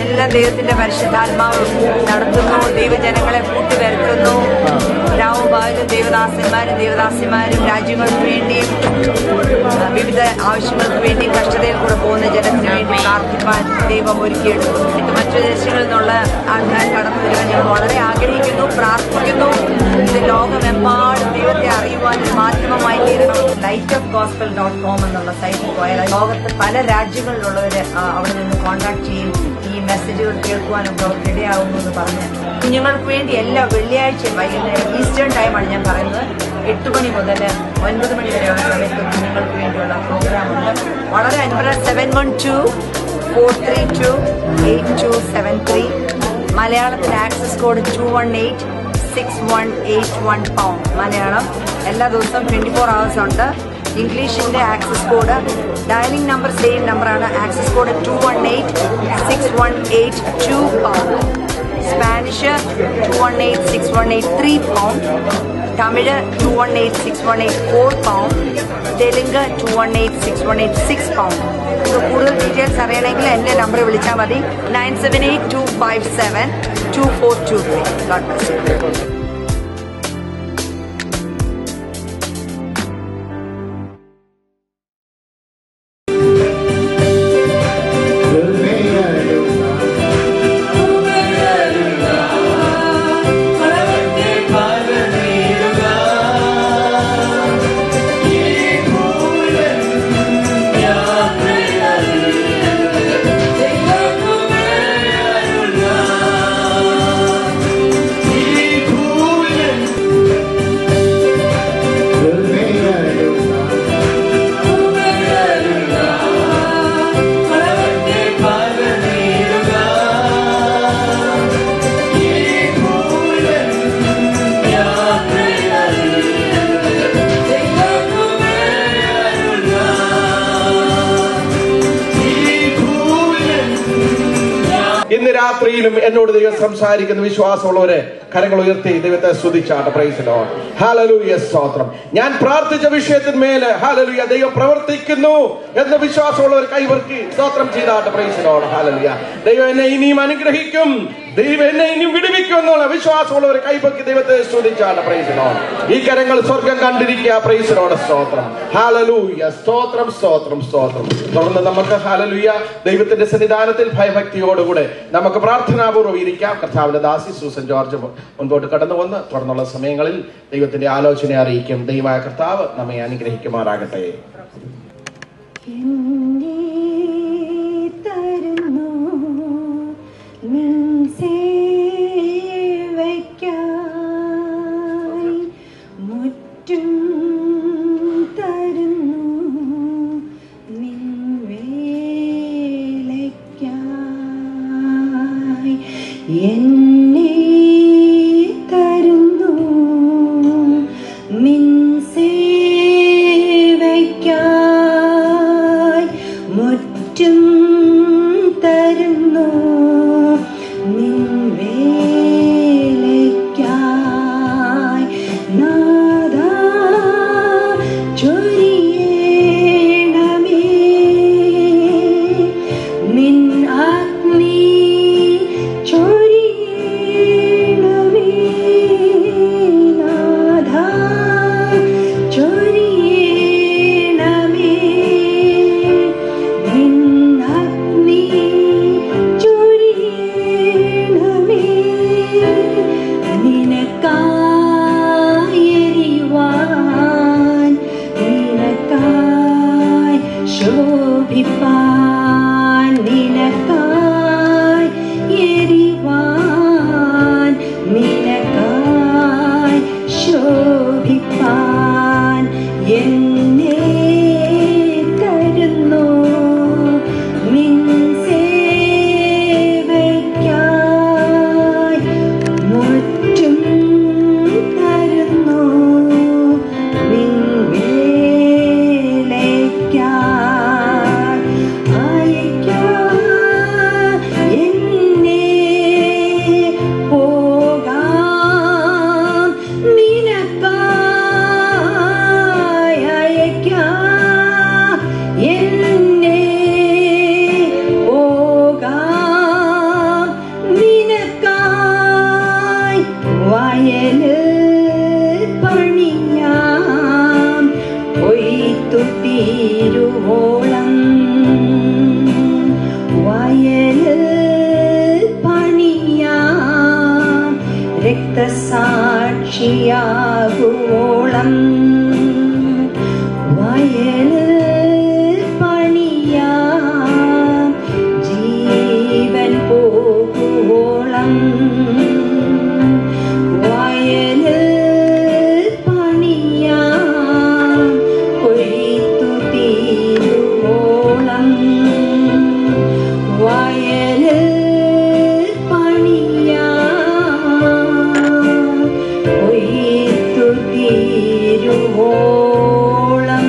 എല്ലാം ദൈവത്തിന്റെ പരിശുദ്ധാത്മാവ് നടത്തുന്നു ദൈവജനങ്ങളെ കൂട്ടിവരുത്തുന്നു രാവും പകലും ദൈവദാസന്മാരും ദൈവദാസിമാരും രാജ്യങ്ങൾക്ക് വേണ്ടിയും ആ, വിവിധ ആവശ്യങ്ങൾക്ക് വേണ്ടിയും കഷ്ടതയിൽ കൂടെ പോകുന്ന ജനത്തിന് വേണ്ടി പ്രാർത്ഥിപ്പാൻ ദൈവം ഒരുക്കിയെടുത്തു മറ്റു ദേശങ്ങളിൽ നിന്നുള്ള ആൾക്കാർ കടന്നു വരുവാൻ ഞങ്ങൾ വളരെ ആഗ്രഹിക്കുന്നു പ്രാർത്ഥിക്കുന്നു ഇത് ലോകമെമ്പാടും ദൈവത്തെ അറിയുവാൻ ഒരു മാധ്യമമായി തീരണം light of gospel dot com എന്നുള്ള സൈറ്റിൽ പോയാൽ ലോകത്ത് പല രാജ്യങ്ങളിലുള്ളവര് ആ, അവിടെ നിന്ന് കോൺടാക്ട് ചെയ്യും ഈ മെസ്സേജുകൾ കേൾക്കുവാനും അവർക്ക് ഇടയാകുന്നു എന്ന് പറഞ്ഞ് കുഞ്ഞുങ്ങൾക്ക് വേണ്ടി എല്ലാ വെള്ളിയാഴ്ചയും വൈകുന്നേരം ഈസ്റ്റേൺ ടൈമാണ് ഞാൻ പറയുന്നത് എട്ട് മണി മുതൽ ഒൻപത് മണി വരെയുള്ള സമയത്ത് കുഞ്ഞുങ്ങൾക്ക് വേണ്ടിയുള്ള പ്രോഗ്രാം ഉണ്ട് വളരെ അനുഭവം seven one two four three two eight two seven three മലയാളത്തിൽ access code two one eight six one eight one pound Malayalam എല്ലാ ദിവസവും ട്വന്റി ഫോർ അവേഴ്സ് ഉണ്ട് ഇംഗ്ലീഷിന്റെ access code dialing number same നമ്പറാണ് access code two one eight six one eight two pound Spanish two one eight six one eight three pound Tamil two one eight six one eight four pound Telugu two one eight six one eight six pound ഇത് കൂടുതൽ details അറിയണമെങ്കിൽ എൻ്റെ number വിളിച്ചാൽ മതി nine seven eight two five seven two four two three God bless you ഇന്ന് രാത്രിയിലും എന്നോട് ദൈവം സംസാരിക്കുന്ന വിശ്വാസമുള്ളവരെ കരങ്ങൾ ഉയർത്തി ദൈവത്തെ സ്തുതിച്ചാട്ട് പ്രൈസിലോ ഹാലലൂയ സ്തോത്രം ഞാൻ പ്രാർത്ഥിച്ച വിഷയത്തിന്മേല് ഹാലലൂയ ദൈവം പ്രവർത്തിക്കുന്നു എന്ന് വിശ്വാസമുള്ളവർ കൈവർക്കി സ്തോത്രം ചെയ്താട്ട് പ്രൈസിലോട് ഹാലലൂയ ദൈവം എന്നെ ഇനിയും അനുഗ്രഹിക്കും ദൈവം എന്നെ ഇനിയും വിടുവിക്കും എന്നുള്ള വിശ്വാസമുള്ളവർ കൈപൊക്കി ദൈവത്തെ സ്തുതിച്ചാണ് പ്രൈസിലോട് ഈ കരങ്ങൾ സ്വർഗം കണ്ടിരിക്കുക പ്രൈസിലോട് സ്തോത്രം ഹാലലൂയ സ്തോത്രം സ്തോത്രം സ്തോത്രം തുടർന്ന് നമുക്ക് ഹാലലൂയ ദൈവത്തിന്റെ സന്നിധാനത്തിൽ ഭയഭക്തിയോടുകൂടെ നമുക്ക് പ്രാർത്ഥനാപൂർവ്വം ഇരിക്കാം കർത്താവിന്റെ ദാസി സൂസൻ ജോർജ് മുൻപോട്ട് കടന്നു വന്ന് തുടർന്നുള്ള സമയങ്ങളിൽ ദൈവത്തിന്റെ ആലോചന അറിയിക്കും ദൈവമായ കർത്താവ് നമ്മെ അനുഗ്രഹിക്കുമാറാകട്ടെ എന്നെ തരുന്നു നിൻ സേവയ്ക്കായി മുറ്റും തരുന്നു നിൻ വേലയ്ക്കായി എന്നെ തരുന്നു നിൻ സേവയ്ക്കായി വയല് പണിയാം കൊയ്ത്തു തീരുവോളം വയല് പണിയാം രക്തസാക്ഷിയാകുവോളം വയല് പണിയാം ജീവൻ പോകുവോളം വയല് പണിയാം കൊയ്ത്തു തീരുവോളം വയല് പണിയാം കൊയ്ത്തു തീരുവോളം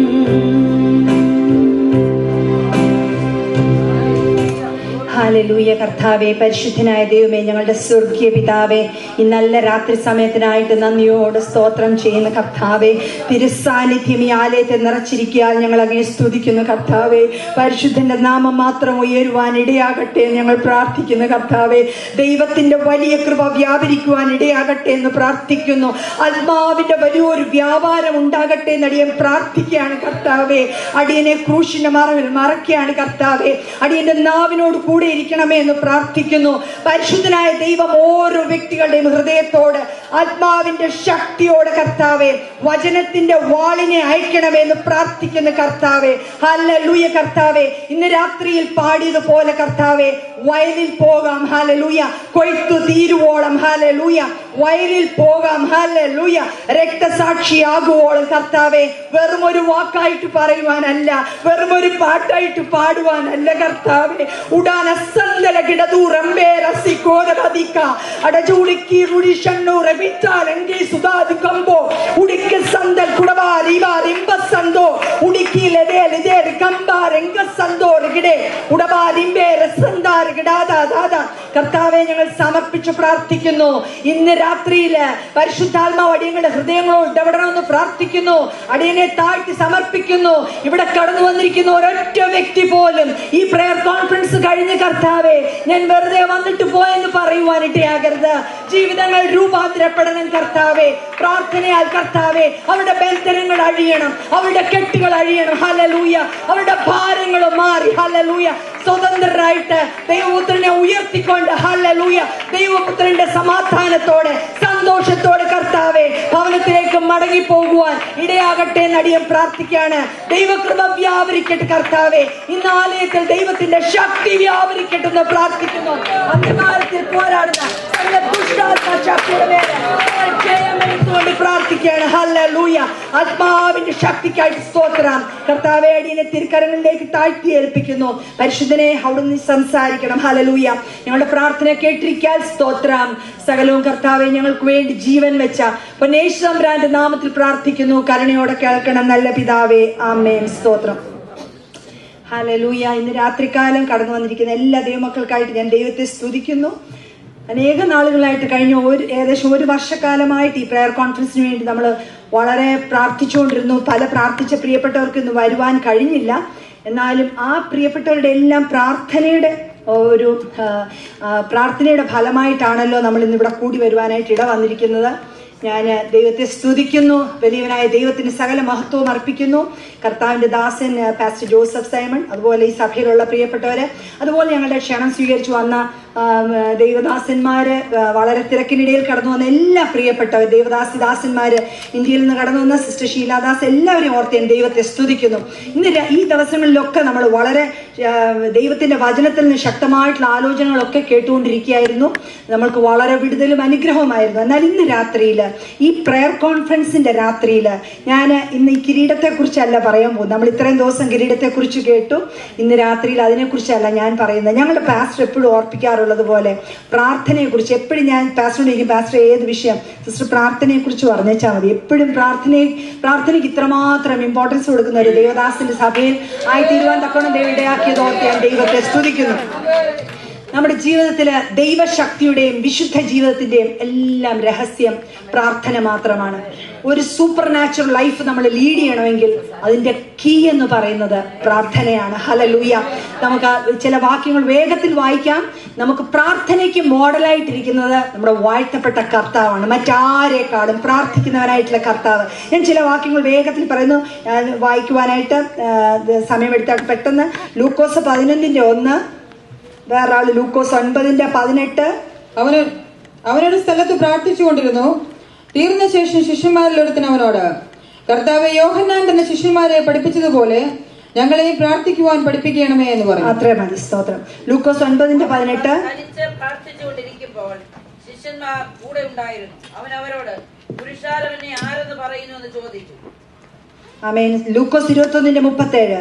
ഹാലലൂയ കർത്താവെ പരിശുദ്ധനായ ദൈവമേ ഞങ്ങളുടെ സ്വർഗീയ പിതാവേ ഈ നല്ല രാത്രി സമയത്തിനായിട്ട് നന്ദിയോട് സ്തോത്രം ചെയ്യുന്ന കർത്താവെ തിരുസാന്നിധ്യം ഈ ആലയത്തെ നിറച്ചിരിക്കാൻ ഞങ്ങൾ അങ്ങനെ സ്തുതിക്കുന്നു കർത്താവെ പരിശുദ്ധന്റെ നാമം മാത്രം ഉയരുവാൻ ഇടയാകട്ടെ എന്ന് ഞങ്ങൾ പ്രാർത്ഥിക്കുന്നു കർത്താവെ ദൈവത്തിന്റെ വലിയ കൃപ വ്യാപരിക്കുവാൻ ഇടയാകട്ടെ എന്ന് പ്രാർത്ഥിക്കുന്നു ആത്മാവിന്റെ വലിയൊരു വ്യാപാരം ഉണ്ടാകട്ടെ എന്ന് അടിയൻ പ്രാർത്ഥിക്കുകയാണ് കർത്താവെ അടിയനെ ക്രൂശിന്റെ മറവിൽ മറക്കുകയാണ് കർത്താവെ അടിയന്റെ നാവിനോട് കൂടെ ഇരിക്കണമേ എന്ന് പ്രാർത്ഥിക്കുന്നു പരിശുദ്ധനായ ദൈവം ഓരോ വ്യക്തികളുടെയും ഹൃദയത്തോട് ആത്മാവിന്റെ ശക്തിയോട് കർത്താവെ വചനത്തിന്റെ വാളിനെ അയക്കണമേ എന്ന് പ്രാർത്ഥിക്കുന്ന കർത്താവെ ഹല്ലേലൂയ കർത്താവെ ഇന്ന് രാത്രിയിൽ പാടിയതുപോലെ കർത്താവെ വയലിൽ പോകാം ഹാലലൂയ കൊയ്ത്തു തീരുവോളം ഹാലലൂയ വയലിൽ പോകാം ഹാലലൂയ രക്തസാക്ഷിയാകുവോളം കർത്താവെ വെറും ഒരു വാക്കായിട്ട് പറയുവാനല്ല വെറും ഒരു പാട്ടായിട്ട് പാടുവാനല്ല കർത്താവെ ഉടാന സന്തല കിടതൂറമ്പേര സിക്കോരധിക അടചൂളിക്കി റുടിഷണ്ണൂറെ വിറ്റാലെങ്കി സുതാത് കമ്പോ ഉടിക്ക് സന്തൽ കുടവാരിവാരിമ്പ സന്തോ ഉടിക്കി ലെതേ ലിതേ കമ്പാരെങ്ക സന്തോ റികിടെ ഉടവാരിമ്പേര സന്താര കിടാതാ ദാദാ കർത്താവെ ഞങ്ങൾ സമർപ്പിച്ച് പ്രാർത്ഥിക്കുന്നു ഇന്ന് രാത്രിയില് പരിശുദ്ധാത്മാവ് അടിയങ്ങളുടെ ഹൃദയങ്ങളോട് ഇടപെടണമെന്ന് പ്രാർത്ഥിക്കുന്നു അടിയനെ താഴ്ത്തി സമർപ്പിക്കുന്നു ഇവിടെ കടന്നു വന്നിരിക്കുന്ന ഒരൊറ്റ വ്യക്തി പോലും ഈ പ്രയർ കോൺഫറൻസ് കഴിഞ്ഞ് കർത്താവെ ഞാൻ വെറുതെ വന്നിട്ട് പോയെന്ന് പറയുവാനിട്ടയാകരുത് ജീവിതങ്ങൾ രൂപാന്തരപ്പെടണം കർത്താവെ പ്രാർത്ഥനയാൽ കർത്താവെ അവരുടെ ബന്ധനങ്ങൾ അഴിയണം അവരുടെ കെട്ടുകൾ അഴിയണം ഹലലൂയ അവരുടെ ഭാരങ്ങൾ മാറി ഹലലൂയ സ്വതന്ത്രരായിട്ട് ദൈവപുത്രനെ ഉയർത്തിക്കൊണ്ട് ഹലലൂയ ദൈവപുത്രന്റെ സമാധാനത്തോടെ സന്തോഷത്തോടെ കർത്താവെ ഭവനത്തിലേക്ക് മടങ്ങി പോകുവാൻ ഇടയാകട്ടെ എന്ന് അടിയൻ പ്രാർത്ഥിക്കാണ് ദൈവകൃപ വ്യാപരിക്കട്ടെ കർത്താവെ ഇന്ന് ആലയത്തിൽ ദൈവത്തിന്റെ ശക്തി വ്യാപരിക്കട്ടെ എന്ന് പ്രാർത്ഥിക്കുന്നു അന്ധകാരത്തിൽ പോരാടുന്ന സകല ദുഷ്ടാത്മ ശക്തിയുടെ മേലെ ഞങ്ങൾ ജയമെടുത്തുകൊണ്ട് പ്രാർത്ഥിക്കുകയാണ് ഹല്ലേലൂയ ആത്മാവിന്റെ ശക്തിക്കായിട്ട് സ്തോത്രം കർത്താവെ അടിയനെ തിരുക്കരങ്ങളിലേക്ക് താഴ്ത്തി ഏൽപ്പിക്കുന്നു പരിശുദ്ധനെ അവിടുന്ന് സംസാരിക്കണം ഹലലൂയ ഞങ്ങളുടെ പ്രാർത്ഥന കേട്ടിരിക്കാൻ സ്തോത്രം സകലവും കർത്താവെ ഞങ്ങൾക്ക് വേണ്ടി ജീവൻ വെച്ച പൊന്നേശ്വരാന്റെ നാമത്തിൽ പ്രാർത്ഥിക്കുന്നു കരുണയോടെ കേൾക്കണം നല്ല പിതാവേ ആമേൻ സ്തോത്രം ഹലലൂയ ഇന്ന് രാത്രികാലം കടന്നു വന്നിരിക്കുന്ന എല്ലാ ദൈവമക്കൾക്കായിട്ട് ഞാൻ ദൈവത്തെ സ്തുതിക്കുന്നു അനേക നാളുകളായിട്ട് കഴിഞ്ഞ ഒരു ഏകദേശം ഒരു വർഷക്കാലമായിട്ട് ഈ പ്രെയർ കോൺഫറൻസിന് വേണ്ടി നമ്മൾ വളരെ പ്രാർത്ഥിച്ചുകൊണ്ടിരുന്നു പല പ്രാർത്ഥിച്ച പ്രിയപ്പെട്ടവർക്ക് ഇന്ന് വരുവാൻ കഴിഞ്ഞില്ല എന്നാലും ആ പ്രിയപ്പെട്ടവരുടെ എല്ലാം പ്രാർത്ഥനയുടെ ഒരു ആ, ആ, പ്രാർത്ഥനയുടെ ഫലമായിട്ടാണല്ലോ നമ്മൾ ഇന്ന് ഇവിടെ കൂടി വരുവാനായിട്ട് ഇട വന്നിരിക്കുന്നത് ഞാൻ ദൈവത്തെ സ്തുതിക്കുന്നു വലിയവനായ ദൈവത്തിന് സകല മഹത്വവും അർപ്പിക്കുന്നു കർത്താവിന്റെ ദാസൻ ആ, പാസ്റ്റർ ജോസഫ് സൈമൺ അതുപോലെ ഈ സഭയിലുള്ള പ്രിയപ്പെട്ടവര് അതുപോലെ ഞങ്ങളുടെ ക്ഷണം സ്വീകരിച്ചു വന്ന ആ, ദൈവദാസന്മാര് ആ, വളരെ തിരക്കിനിടയിൽ കടന്നു വന്ന എല്ലാ പ്രിയപ്പെട്ടവർ ദേവദാസി ദാസന്മാര് ഇന്ത്യയിൽ നിന്ന് കടന്നു വന്ന സിസ്റ്റർ ഷീലാദാസ് എല്ലാവരെയും ഓർത്ത് ഞാൻ ദൈവത്തെ സ്തുതിക്കുന്നു ഇന്ന് ര- ഈ ദിവസങ്ങളിലൊക്കെ നമ്മൾ വളരെ ആ, ദൈവത്തിന്റെ വചനത്തിൽ നിന്ന് ശക്തമായിട്ടുള്ള ആലോചനകളൊക്കെ കേട്ടുകൊണ്ടിരിക്കുകയായിരുന്നു നമ്മൾക്ക് വളരെ വിടുതലും അനുഗ്രഹവുമായിരുന്നു എന്നാൽ ഇന്ന് രാത്രിയിൽ ഈ പ്രെയർ കോൺഫറൻസിന്റെ രാത്രിയിൽ ഞാൻ ഇന്ന് ഈ കിരീടത്തെ കുറിച്ചല്ല പറയാൻ പോകുന്നത് നമ്മൾ ഇത്രയും ദിവസം കിരീടത്തെ കുറിച്ച് കേട്ടു ഇന്ന് രാത്രിയിൽ അതിനെക്കുറിച്ചല്ല ഞാൻ പറയുന്നത് ഞങ്ങളുടെ പാസ്റ്റർ എപ്പോഴും ഓർപ്പിക്കാറുള്ളത് പോലെ പ്രാർത്ഥനയെ കുറിച്ച് എപ്പോഴും ഞാൻ പാസ്റ്ററിനോട് ചോദിക്കും പാസ്റ്റർ ഏത് വിഷയം സിസ്റ്റർ പ്രാർത്ഥനയെ കുറിച്ച് പറഞ്ഞേച്ചാൽ മതി എപ്പോഴും പ്രാർത്ഥനയെ പ്രാർത്ഥനയ്ക്ക് ഇത്രമാത്രം ഇമ്പോർട്ടൻസ് കൊടുക്കുന്ന ഒരു ദേവദാസിന്റെ സഭയിൽ ആയി തീരുവാൻ തക്കോണം ദൈവം ഇടയാക്കിയത് ഓർത്ത് ഞാൻ ദൈവത്തെ സ്തുതിക്കുന്നു നമ്മുടെ ജീവിതത്തില് ദൈവശക്തിയുടെയും വിശുദ്ധ ജീവിതത്തിന്റെയും എല്ലാം രഹസ്യം പ്രാർത്ഥന മാത്രമാണ് ഒരു സൂപ്പർ നാച്ചുറൽ ലൈഫ് നമ്മൾ ലീഡ് ചെയ്യണമെങ്കിൽ അതിന്റെ കീ എന്ന് പറയുന്നത് പ്രാർത്ഥനയാണ് ഹലലൂയ നമുക്ക് ആ ചില വാക്യങ്ങൾ വേഗത്തിൽ വായിക്കാം നമുക്ക് പ്രാർത്ഥനയ്ക്ക് മോഡലായിട്ടിരിക്കുന്നത് നമ്മുടെ വാഴ്ത്തപ്പെട്ട കർത്താവാണ് മറ്റാരേക്കാളും പ്രാർത്ഥിക്കുന്നവനായിട്ടുള്ള കർത്താവ് ഞാൻ ചില വാക്യങ്ങൾ വേഗത്തിൽ പറയുന്നു ഞാൻ വായിക്കുവാനായിട്ട് ആ, ഇത് സമയമെടുത്താൽ പെട്ടെന്ന് ലൂക്കോസ് പതിനൊന്നിന്റെ ഒന്ന് വേറെ ആള് ലൂക്കോസ് ഒൻപതിന്റെ പതിനെട്ട് അവന് അവനൊരു സ്ഥലത്ത് പ്രാർത്ഥിച്ചുകൊണ്ടിരുന്നു തീർന്ന ശേഷം ശിഷ്യന്മാരിൽ ഒരുത്തൻ അവനോട് കർത്താവ് യോഹന്നാൻ തന്റെ ശിഷ്യന്മാരെ പഠിപ്പിച്ചതുപോലെ ഞങ്ങളെയും പ്രാർത്ഥിക്കുവാൻ പഠിപ്പിക്കണമേ എന്ന് പറഞ്ഞു അത്രേ മതി സ്തോത്രം ലൂക്കോസ് ഒൻപതിന്റെ പതിനെട്ട് തനിച്ച് പ്രാർത്ഥിച്ചുകൊണ്ടിരിക്കുമ്പോൾ ശിഷ്യന്മാർ കൂടെ ഉണ്ടായിരുന്നു അവൻ അവരോട് പുരുഷാരവനെ ആരെന്ന് പറയുന്നു എന്ന് ചോദിച്ചു ആമേൻ ലൂക്കോസ് ഇരുപത്തൊന്നിന്റെ മുപ്പത്തേഴ്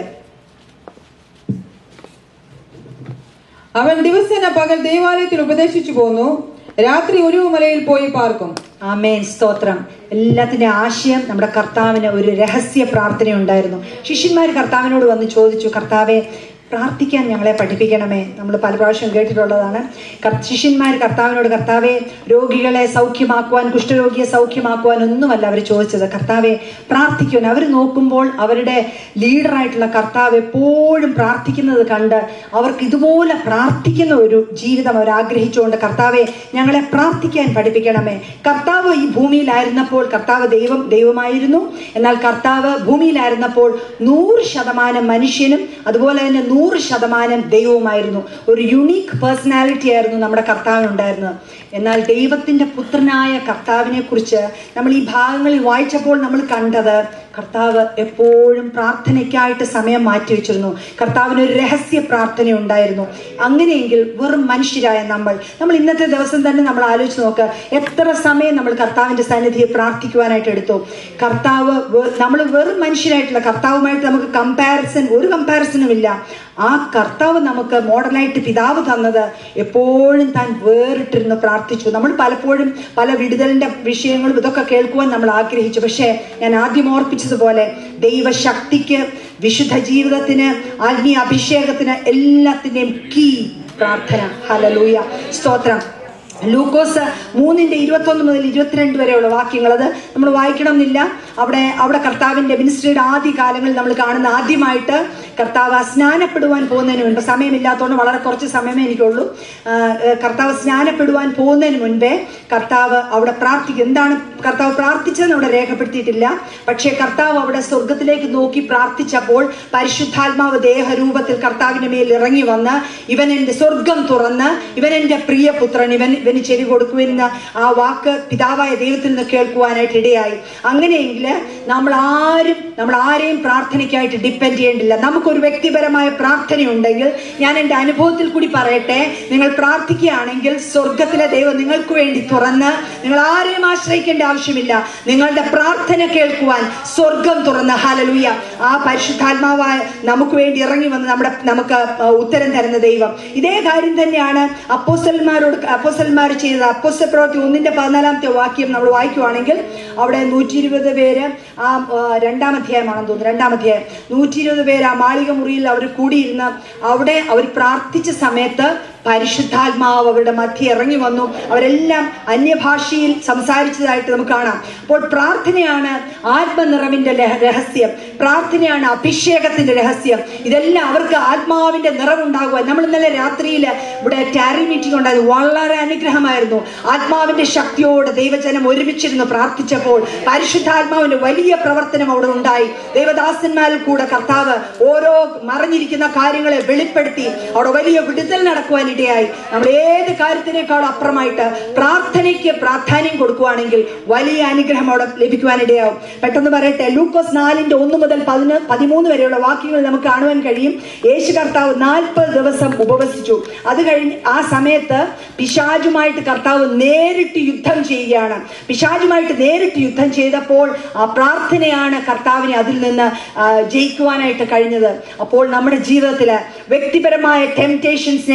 അവൻ ദിവസേന പകൽ ദൈവാലയത്തിൽ ഉപദേശിച്ചു പോന്നു രാത്രി ഒരു മലയിൽ പോയി പാർക്കും ആമേൻ സ്തോത്രം എല്ലാത്തിന്റെ ആശയം നമ്മുടെ കർത്താവിന് ഒരു രഹസ്യ പ്രാർത്ഥന ഉണ്ടായിരുന്നു ശിഷ്യന്മാർ കർത്താവിനോട് വന്ന് ചോദിച്ചു കർത്താവെ പ്രാർത്ഥിക്കാൻ ഞങ്ങളെ പഠിപ്പിക്കണമേ നമ്മൾ പല പ്രാവശ്യം കേട്ടിട്ടുള്ളതാണ് കർ- ശിഷ്യന്മാർ കർത്താവിനോട് കർത്താവെ രോഗികളെ സൗഖ്യമാക്കുവാൻ കുഷ്ഠരോഗിയെ സൗഖ്യമാക്കുവാൻ ഒന്നുമല്ല അവർ ചോദിച്ചത് കർത്താവെ പ്രാർത്ഥിക്കുവാൻ അവർ നോക്കുമ്പോൾ അവരുടെ ലീഡറായിട്ടുള്ള കർത്താവ് എപ്പോഴും പ്രാർത്ഥിക്കുന്നത് കണ്ട് അവർക്ക് ഇതുപോലെ പ്രാർത്ഥിക്കുന്ന ഒരു ജീവിതം അവർ ആഗ്രഹിച്ചുകൊണ്ട് കർത്താവെ ഞങ്ങളെ പ്രാർത്ഥിക്കാൻ പഠിപ്പിക്കണമേ കർത്താവ് ഈ ഭൂമിയിലായിരുന്നപ്പോൾ കർത്താവ് ദൈവം ദൈവമായിരുന്നു എന്നാൽ കർത്താവ് ഭൂമിയിലായിരുന്നപ്പോൾ നൂറ് ശതമാനം മനുഷ്യനും അതുപോലെ തന്നെ നൂറ് ശതമാനം ദൈവവുമായിരുന്നു ഒരു യുണീക്ക് പേഴ്സണാലിറ്റി ആയിരുന്നു നമ്മുടെ കർത്താവിനുണ്ടായിരുന്നത് എന്നാൽ ദൈവത്തിന്റെ പുത്രനായ കർത്താവിനെ കുറിച്ച് നമ്മൾ ഈ ഭാഗങ്ങളിൽ വായിച്ചപ്പോൾ നമ്മൾ കണ്ടത് കർത്താവ് എപ്പോഴും പ്രാർത്ഥനയ്ക്കായിട്ട് സമയം മാറ്റിവെച്ചിരുന്നു കർത്താവിന് ഒരു രഹസ്യ പ്രാർത്ഥന ഉണ്ടായിരുന്നു അങ്ങനെയെങ്കിൽ വെറും മനുഷ്യരായ നമ്മൾ നമ്മൾ ഇന്നത്തെ ദിവസം തന്നെ നമ്മൾ ആലോചിച്ച് നോക്ക് എത്ര സമയം നമ്മൾ കർത്താവിന്റെ സന്നിധിയെ പ്രാർത്ഥിക്കുവാനായിട്ട് എടുത്തു കർത്താവ് നമ്മൾ വെറും മനുഷ്യരായിട്ടുള്ള കർത്താവുമായിട്ട് നമുക്ക് കമ്പാരിസൺ ഒരു കമ്പാരിസണും ഇല്ല ആ കർത്താവ് നമുക്ക് മോഡലായിട്ട് പിതാവ് തന്നത് എപ്പോഴും താൻ വേറിട്ടിരുന്ന് പ്രാർത്ഥിച്ചു നമ്മൾ പലപ്പോഴും പല വിടുതലിന്റെ വിഷയങ്ങളും ഇതൊക്കെ കേൾക്കുവാൻ നമ്മൾ ആഗ്രഹിച്ചു പക്ഷേ ഞാൻ ആദ്യം ഓർപ്പിച്ചതുപോലെ ദൈവശക്തിക്ക് വിശുദ്ധ ജീവിതത്തിന് ആത്മീയ അഭിഷേകത്തിന് എല്ലാത്തിന്റെയും കീ പ്രാർത്ഥന ഹലലൂയ സ്തോത്രം ലൂക്കോസ് മൂന്നിന്റെ ഇരുപത്തൊന്ന് മുതൽ ഇരുപത്തിരണ്ട് വരെയുള്ള വാക്യങ്ങൾ അത് നമ്മൾ വായിക്കണമെന്നില്ല അവിടെ അവിടെ കർത്താവിന്റെ മിനിസ്ട്രിയുടെ ആദ്യ കാലങ്ങളിൽ നമ്മൾ കാണുന്ന ആദ്യമായിട്ട് കർത്താവ് സ്നാനപ്പെടുവാൻ പോകുന്നതിന് മുൻപ് സമയമില്ലാത്തതുകൊണ്ട് വളരെ കുറച്ച് സമയമേ എനിക്കുള്ളൂ ആ, ഏഹ്, കർത്താവ് സ്നാനപ്പെടുവാൻ പോകുന്നതിന് മുൻപേ കർത്താവ് അവിടെ പ്രാർത്ഥിക്കും എന്താണ് കർത്താവ് പ്രാർത്ഥിച്ചതെന്ന് അവിടെ രേഖപ്പെടുത്തിയിട്ടില്ല പക്ഷേ കർത്താവ് അവിടെ സ്വർഗത്തിലേക്ക് നോക്കി പ്രാർത്ഥിച്ചപ്പോൾ പരിശുദ്ധാത്മാവ് ദേഹരൂപത്തിൽ കർത്താവിന്റെ മേൽ ഇറങ്ങി വന്ന് ഇവൻ എന്റെ സ്വർഗം തുറന്ന് ഇവൻ എന്റെ പ്രിയപുത്രൻ ഇവൻ ഇവന് ചെവി കൊടുക്കുമെന്ന് ആ വാക്ക് പിതാവായ ദൈവത്തിൽ നിന്ന് കേൾക്കുവാനായിട്ട് ഇടയായി അങ്ങനെയെങ്കിൽ നമ്മൾ ആരും നമ്മൾ ആരെയും പ്രാർത്ഥനയ്ക്കായിട്ട് ഡിപ്പെൻഡ് ചെയ്യേണ്ടില്ല നമുക്കൊരു വ്യക്തിപരമായ പ്രാർത്ഥനയുണ്ടെങ്കിൽ ഞാൻ എൻ്റെ അനുഭവത്തിൽ കൂടി പറയട്ടെ നിങ്ങൾ പ്രാർത്ഥിക്കുകയാണെങ്കിൽ സ്വർഗത്തിലെ ദൈവം നിങ്ങൾക്ക് വേണ്ടി തുറന്ന് നിങ്ങൾ ആരെയും ആശ്രയിക്കേണ്ട ആവശ്യമില്ല നിങ്ങളുടെ പ്രാർത്ഥന കേൾക്കുവാൻ സ്വർഗം തുറന്ന് ഹാലലൂയ ആ പരിശുദ്ധാത്മാവായ നമുക്ക് വേണ്ടി ഇറങ്ങി വന്ന് നമ്മുടെ നമുക്ക് ആ, ഉത്തരം തരുന്ന ദൈവം ഇതേ കാര്യം തന്നെയാണ് അപ്പോസന്മാരോട് അപ്പോസന്മാർ ചെയ്തത് അപ്പോസൽ പ്രവൃത്തി ഒന്നിന്റെ പതിനാലാമത്തെ വാക്യം നമ്മൾ വായിക്കുവാണെങ്കിൽ അവിടെ നൂറ്റി ഇരുപത് പേര് ആ ആ, രണ്ടാം അധ്യായമാണെന്ന് തോന്നുന്നു രണ്ടാം അധ്യായം നൂറ്റി ഇരുപത് പേര് ആ മാളിക മുറിയിൽ അവർ കൂടിയിരുന്ന് അവിടെ അവർ പ്രാർത്ഥിച്ച സമയത്ത് പരിശുദ്ധാത്മാവ് അവരുടെ മധ്യ ഇറങ്ങി വന്നു അവരെല്ലാം അന്യഭാഷയിൽ സംസാരിച്ചതായിട്ട് നമുക്ക് കാണാം അപ്പോൾ പ്രാർത്ഥനയാണ് ആത്മനിറവിന്റെ ലഹ- രഹസ്യം പ്രാർത്ഥനയാണ് അഭിഷേകത്തിന്റെ രഹസ്യം ഇതെല്ലാം അവർക്ക് ആത്മാവിന്റെ നിറവുണ്ടാകുവാൻ നമ്മൾ ഇന്നലെ രാത്രിയിൽ ഇവിടെ ടാരി മീറ്റിംഗ് ഉണ്ടായത് വളരെ അനുഗ്രഹമായിരുന്നു ആത്മാവിന്റെ ശക്തിയോട് ദൈവജനം ഒരുമിച്ചിരുന്ന് പ്രാർത്ഥിച്ചപ്പോൾ പരിശുദ്ധാത്മാവിന്റെ വലിയ പ്രവർത്തനം അവിടെ ഉണ്ടായി ദൈവദാസന്മാരിൽ കൂടെ കർത്താവ് ഓരോ മറിഞ്ഞിരിക്കുന്ന കാര്യങ്ങളെ വെളിപ്പെടുത്തി അവിടെ വലിയ വിടുതൽ നടക്കുവാൻ ഇടയായി നമ്മൾ ഏത് കാര്യത്തിനേക്കാളും അപ്പുറമായിട്ട് പ്രാർത്ഥനയ്ക്ക് പ്രാധാന്യം കൊടുക്കുവാണെങ്കിൽ വലിയ അനുഗ്രഹം അവിടെ ലഭിക്കുവാൻ ഇടയാവും പെട്ടെന്ന് പറയട്ടെ ലൂക്കോസ് നാലിന്റെ ഒന്ന് മുതൽ പതിന് പതിമൂന്ന് വരെയുള്ള വാക്യങ്ങൾ നമുക്ക് കാണുവാൻ കഴിയും യേശു കർത്താവ് നാൽപ്പത് ദിവസം ഉപവസിച്ചു അത് കഴിഞ്ഞ് ആ സമയത്ത് പിശാചുമായിട്ട് കർത്താവ് നേരിട്ട് യുദ്ധം ചെയ്യുകയാണ് പിശാചുമായിട്ട് നേരിട്ട് യുദ്ധം ചെയ്തപ്പോൾ ആ പ്രാർത്ഥനയാണ് കർത്താവിനെ അതിൽ നിന്ന് ആ, ജയിക്കുവാനായിട്ട് കഴിഞ്ഞത് അപ്പോൾ നമ്മുടെ ജീവിതത്തിൽ വ്യക്തിപരമായ ടെംപ്റ്റേഷൻസിനെ ജയിക്കുവാൻ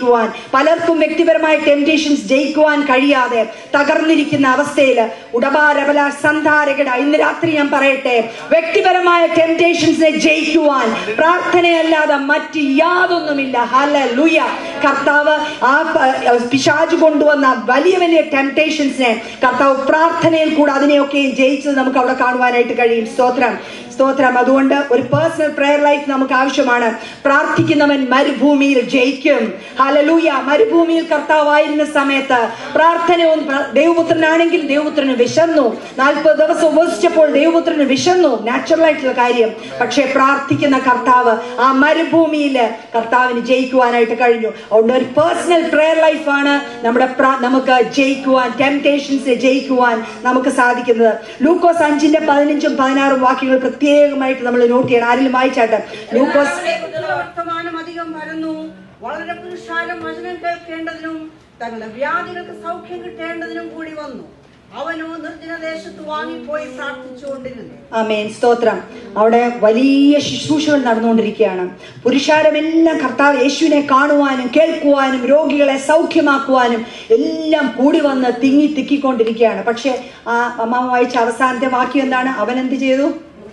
ജയിക്കുവാൻ പലർക്കും വ്യക്തിപരമായ ടെംപ്റ്റേഷൻസ് ജയിക്കുവാൻ കഴിയാതെ തകർന്നിരിക്കുന്ന അവസ്ഥയിൽ ഉടപാരബല സന്ധാരകട ഇന്ന് രാത്രി ഞാൻ പറയട്ടെ വ്യക്തിപരമായ ടെംപ്റ്റേഷൻസിനെ ജയിക്കുവാൻ പ്രാർത്ഥനയല്ലാതെ മറ്റ് യാതൊന്നുമില്ല ഹല ലുയ കർത്താവ് ആ പ- പിശാജ് കൊണ്ടുവന്ന വലിയ വലിയ ടെംപ്റ്റേഷൻസിനെ കർത്താവ് പ്രാർത്ഥനയിൽ കൂടെ അതിനെയൊക്കെയും ജയിച്ചത് നമുക്ക് അവിടെ കാണുവാനായിട്ട് കഴിയും സ്തോത്രം സ്തോത്രം അതുകൊണ്ട് ഒരു പേഴ്സണൽ പ്രെയർ ലൈഫ് നമുക്ക് ആവശ്യമാണ് പ്രാർത്ഥിക്കുന്നവൻ മരുഭൂമിയിൽ ജയിക്കും ഹലലൂയ മരുഭൂമിയിൽ കർത്താവായിരുന്ന സമയത്ത് പ്രാർത്ഥന ഒന്ന് പ്ര- ദൈവപുത്രനാണെങ്കിൽ ദൈവപുത്രന് വിശന്നു നാൽപ്പത് ദിവസം ഉപസിച്ചപ്പോൾ ദൈവപുത്രന് വിശന്നു നാച്ചുറൽ ആയിട്ടുള്ള കാര്യം പക്ഷേ പ്രാർത്ഥിക്കുന്ന കർത്താവ് ആ മരുഭൂമിയിൽ കർത്താവിന് ജയിക്കുവാനായിട്ട് കഴിഞ്ഞു അതുകൊണ്ട് ഒരു പേഴ്സണൽ പ്രെയർ ലൈഫാണ് നമ്മുടെ പ്ര- നമുക്ക് ജയിക്കുവാൻ ടെംപ്റ്റേഷൻസ് ജയിക്കുവാൻ നമുക്ക് സാധിക്കുന്നത് ലൂക്കോസ് അഞ്ചിന്റെ പതിനഞ്ചും പതിനാറും വാക്യങ്ങൾ പ്രത്യേകമായിട്ട് നമ്മൾ നോട്ട് ചെയ്യണം ആരെങ്കിലും വായിച്ചാട്ടെ ലൂക്കോസ് അവരെക്കുറിച്ചുള്ള വർത്തമാനം അധികം പരന്നു വളരെ പുരുഷാരം വചനം കേൾക്കേണ്ടതിനും തങ്ങളുടെ വ്യാധികൾക്ക് സൗഖ്യം കിട്ടേണ്ടതിനും കൂടി വന്നു അവനോ നിർജ്ജനദേശത്ത് വാങ്ങിപ്പോയി പ്രാർത്ഥിച്ചുകൊണ്ടിരുന്നു ആമേൻ സ്തോത്രം അവിടെ വലിയ ശുശ്രൂഷകൾ നടന്നുകൊണ്ടിരിക്കുകയാണ് പുരുഷാരമെല്ലാം കർത്താവ് യേശുവിനെ കാണുവാനും കേൾക്കുവാനും രോഗികളെ സൗഖ്യമാക്കുവാനും എല്ലാം കൂടി വന്ന് തിങ്ങി തിക്കിക്കൊണ്ടിരിക്കുകയാണ് പക്ഷെ ആ അമ്മാവ് വായിച്ച അവസാനത്തെ വാക്യം എന്താണ് അവൻ എന്ത് ചെയ്തു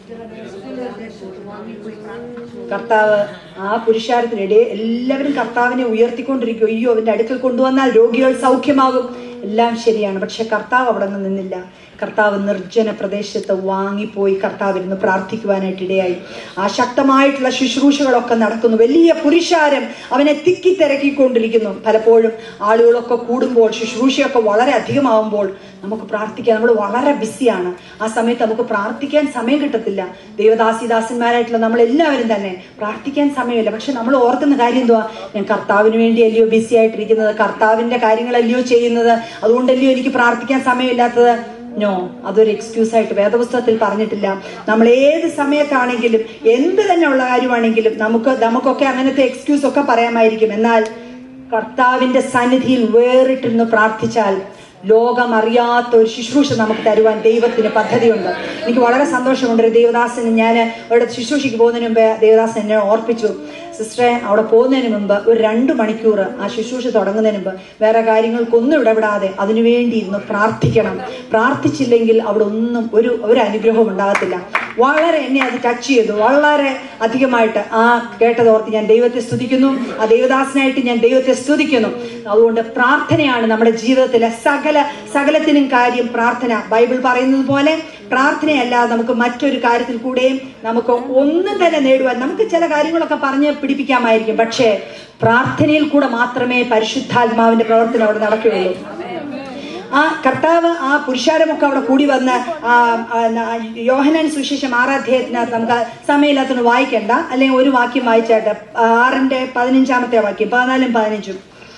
കർത്താവ് ആ പുരുഷാരത്തിനിടെ എല്ലാവരും കർത്താവിനെ ഉയർത്തിക്കൊണ്ടിരിക്കും അയ്യോ അവന്റെ അടുക്കൽ കൊണ്ടുവന്നാൽ രോഗികൾ സൗഖ്യമാകും എല്ലാം ശരിയാണ് പക്ഷെ കർത്താവ് അവിടെ നിന്ന് നിന്നില്ല കർത്താവ് നിർജ്ജന പ്രദേശത്ത് വാങ്ങിപ്പോയി കർത്താവിരുന്ന് പ്രാർത്ഥിക്കുവാനായിട്ട് ഇടയായി ആ ശക്തമായിട്ടുള്ള ശുശ്രൂഷകളൊക്കെ നടക്കുന്നു വലിയ പുരുഷാരം അവനെ തിക്കി തിരക്കിക്കൊണ്ടിരിക്കുന്നു പലപ്പോഴും ആളുകളൊക്കെ കൂടുമ്പോൾ ശുശ്രൂഷയൊക്കെ വളരെ അധികമാവുമ്പോൾ നമുക്ക് പ്രാർത്ഥിക്കാൻ നമ്മൾ വളരെ ബിസിയാണ് ആ സമയത്ത് നമുക്ക് പ്രാർത്ഥിക്കാൻ സമയം കിട്ടത്തില്ല ദേവദാസിദാസന്മാരായിട്ടുള്ള നമ്മൾ എല്ലാവരും തന്നെ പ്രാർത്ഥിക്കാൻ സമയമില്ല പക്ഷെ നമ്മൾ ഓർക്കുന്ന കാര്യം എന്തുവാ ഞാൻ കർത്താവിന് വേണ്ടിയല്ലയോ ബിസി ആയിട്ടിരിക്കുന്നത് കർത്താവിന്റെ കാര്യങ്ങളല്ലയോ ചെയ്യുന്നത് അതുകൊണ്ടല്ലയോ എനിക്ക് പ്രാർത്ഥിക്കാൻ സമയമില്ലാത്തത് നോ അതൊരു എക്സ്ക്യൂസ് ആയിട്ട് വേദപുസ്തകത്തിൽ പറഞ്ഞിട്ടില്ല നമ്മൾ ഏത് സമയത്താണെങ്കിലും എന്ത് തന്നെ ഉള്ള കാര്യമാണെങ്കിലും നമുക്ക് നമുക്കൊക്കെ അങ്ങനത്തെ എക്സ്ക്യൂസ് ഒക്കെ പറയാമായിരിക്കും എന്നാൽ കർത്താവിന്റെ സന്നിധിയിൽ വേറിട്ടിരുന്ന് പ്രാർത്ഥിച്ചാൽ ലോകം അറിയാത്ത ഒരു ശുശ്രൂഷ നമുക്ക് തരുവാൻ ദൈവത്തിന് പദ്ധതിയുണ്ട് എനിക്ക് വളരെ സന്തോഷമുണ്ട് ഒരു ദേവദാസന് ഞാൻ അവിടെ ശുശ്രൂഷയ്ക്ക് പോകുന്നതിന് മുമ്പ് ദേവദാസൻ എന്നെ ഓർപ്പിച്ചു സിസ്റ്ററെ അവിടെ പോകുന്നതിന് മുമ്പ് ഒരു രണ്ട് മണിക്കൂർ ആ ശുശ്രൂഷ തുടങ്ങുന്നതിന് മുമ്പ് വേറെ കാര്യങ്ങൾക്കൊന്നും ഇടപെടാതെ അതിനുവേണ്ടി ഇരുന്ന് പ്രാർത്ഥിക്കണം പ്രാർത്ഥിച്ചില്ലെങ്കിൽ അവിടെ ഒന്നും ഒരു ഒരു അനുഗ്രഹവും ഉണ്ടാകത്തില്ല വളരെ എന്നെ അത് ടച്ച് ചെയ്തു വളരെ അധികമായിട്ട് ആ കേട്ടത് ഓർത്ത് ഞാൻ ദൈവത്തെ സ്തുതിക്കുന്നു ആ ദേവദാസനായിട്ട് ഞാൻ ദൈവത്തെ സ്തുതിക്കുന്നു അതുകൊണ്ട് പ്രാർത്ഥനയാണ് നമ്മുടെ ജീവിതത്തിലെ സകല സകലത്തിനും കാര്യം പ്രാർത്ഥന ബൈബിൾ പറയുന്നത് പോലെ പ്രാർത്ഥനയല്ലാതെ നമുക്ക് മറ്റൊരു കാര്യത്തിൽ കൂടെയും നമുക്ക് ഒന്നും തന്നെ നേടുവാൻ നമുക്ക് ചില കാര്യങ്ങളൊക്കെ പറഞ്ഞ് പിടിപ്പിക്കാമായിരിക്കും പക്ഷേ പ്രാർത്ഥനയിൽ കൂടെ മാത്രമേ പരിശുദ്ധാത്മാവിന്റെ പ്രവർത്തനം അവിടെ നടക്കുകയുള്ളൂ ആ കർത്താവ് ആ പുരുഷാരമൊക്കെ അവിടെ കൂടി വന്ന് ആ, ആ, ന- യോഹനാൻ സുശേഷം ആറാധ്യായത്തിനകത്ത് നമുക്ക് സമയമില്ലാത്തതുകൊണ്ട് വായിക്കണ്ട അല്ലെങ്കിൽ ഒരു വാക്യം വായിച്ചാട്ടെ ആറിന്റെ പതിനഞ്ചാമത്തെ വാക്യം പതിനാലും പതിനഞ്ചും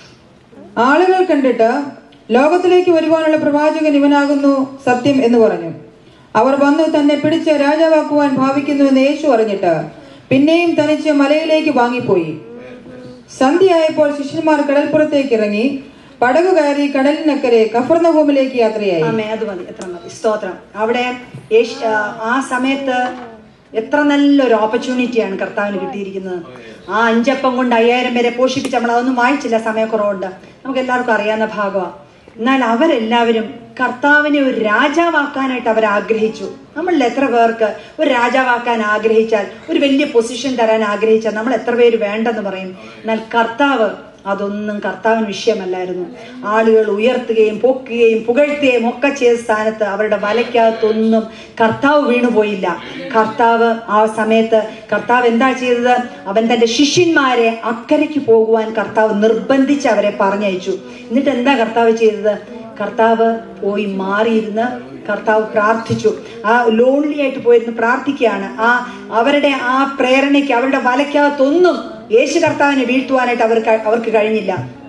ആളുകൾ കണ്ടിട്ട് ലോകത്തിലേക്ക് വരുവാനുള്ള പ്രവാചകൻ ഇവനാകുന്നു സത്യം എന്ന് പറഞ്ഞു അവർ വന്നു തന്നെ പിടിച്ച് രാജാവാക്കുവാൻ ഭാവിക്കുന്നു എന്ന് യേശു അറിഞ്ഞിട്ട് പിന്നെയും തനിച്ച് മലയിലേക്ക് വാങ്ങിപ്പോയി സന്ധ്യയായപ്പോൾ ശിഷ്യന്മാർ കടൽപ്പുറത്തേക്ക് ഇറങ്ങി പടകു കയറി കടലിനക്കരെ കഫർണഭൂമിലേക്ക് യാത്രയായി ആമേ അത് മതി എത്ര മതി സ്തോത്രം അവിടെ യേശ് ആ, ആ സമയത്ത് എത്ര നല്ലൊരു ഓപ്പർച്യൂണിറ്റിയാണ് കർത്താവിന് കിട്ടിയിരിക്കുന്നത് ആ അഞ്ചപ്പം കൊണ്ട് അയ്യായിരം പേരെ പോഷിപ്പിച്ച് നമ്മൾ അതൊന്നും വായിച്ചില്ല സമയക്കുറവുണ്ട് നമുക്ക് എല്ലാവർക്കും അറിയാവുന്ന ഭാഗമാണ് എന്നാൽ അവരെല്ലാവരും കർത്താവിനെ ഒരു രാജാവാക്കാനായിട്ട് അവർ ആഗ്രഹിച്ചു നമ്മളിൽ എത്ര പേർക്ക് ഒരു രാജാവാക്കാൻ ആഗ്രഹിച്ചാൽ ഒരു വലിയ പൊസിഷൻ തരാൻ ആഗ്രഹിച്ചാൽ നമ്മൾ എത്ര പേര് വേണ്ടെന്ന് പറയും എന്നാൽ കർത്താവ് അതൊന്നും കർത്താവിന് വിഷയമല്ലായിരുന്നു ആളുകൾ ഉയർത്തുകയും പൊക്കുകയും പുകഴ്ത്തുകയും ഒക്കെ ചെയ്ത സ്ഥാനത്ത് അവരുടെ വലയ്ക്കകത്തൊന്നും കർത്താവ് വീണുപോയില്ല കർത്താവ് ആ സമയത്ത് കർത്താവ് എന്താ ചെയ്തത് അവൻ തന്റെ ശിഷ്യന്മാരെ അക്കരയ്ക്ക് പോകുവാൻ കർത്താവ് നിർബന്ധിച്ച് അവരെ പറഞ്ഞയച്ചു എന്നിട്ട് എന്താ കർത്താവ് ചെയ്തത് കർത്താവ് പോയി മാറിയിരുന്ന് കർത്താവ് പ്രാർത്ഥിച്ചു ആ ലോൺലി ആയിട്ട് പോയിരുന്ന് പ്രാർത്ഥിക്കുകയാണ് ആ അവരുടെ ആ പ്രേരണയ്ക്ക് അവരുടെ വലയ്ക്കകത്തൊന്നും യേശു കർത്താവിനെ വീഴ്ത്തുവാനായിട്ട് അവർക്ക് അവർക്ക് കഴിഞ്ഞില്ല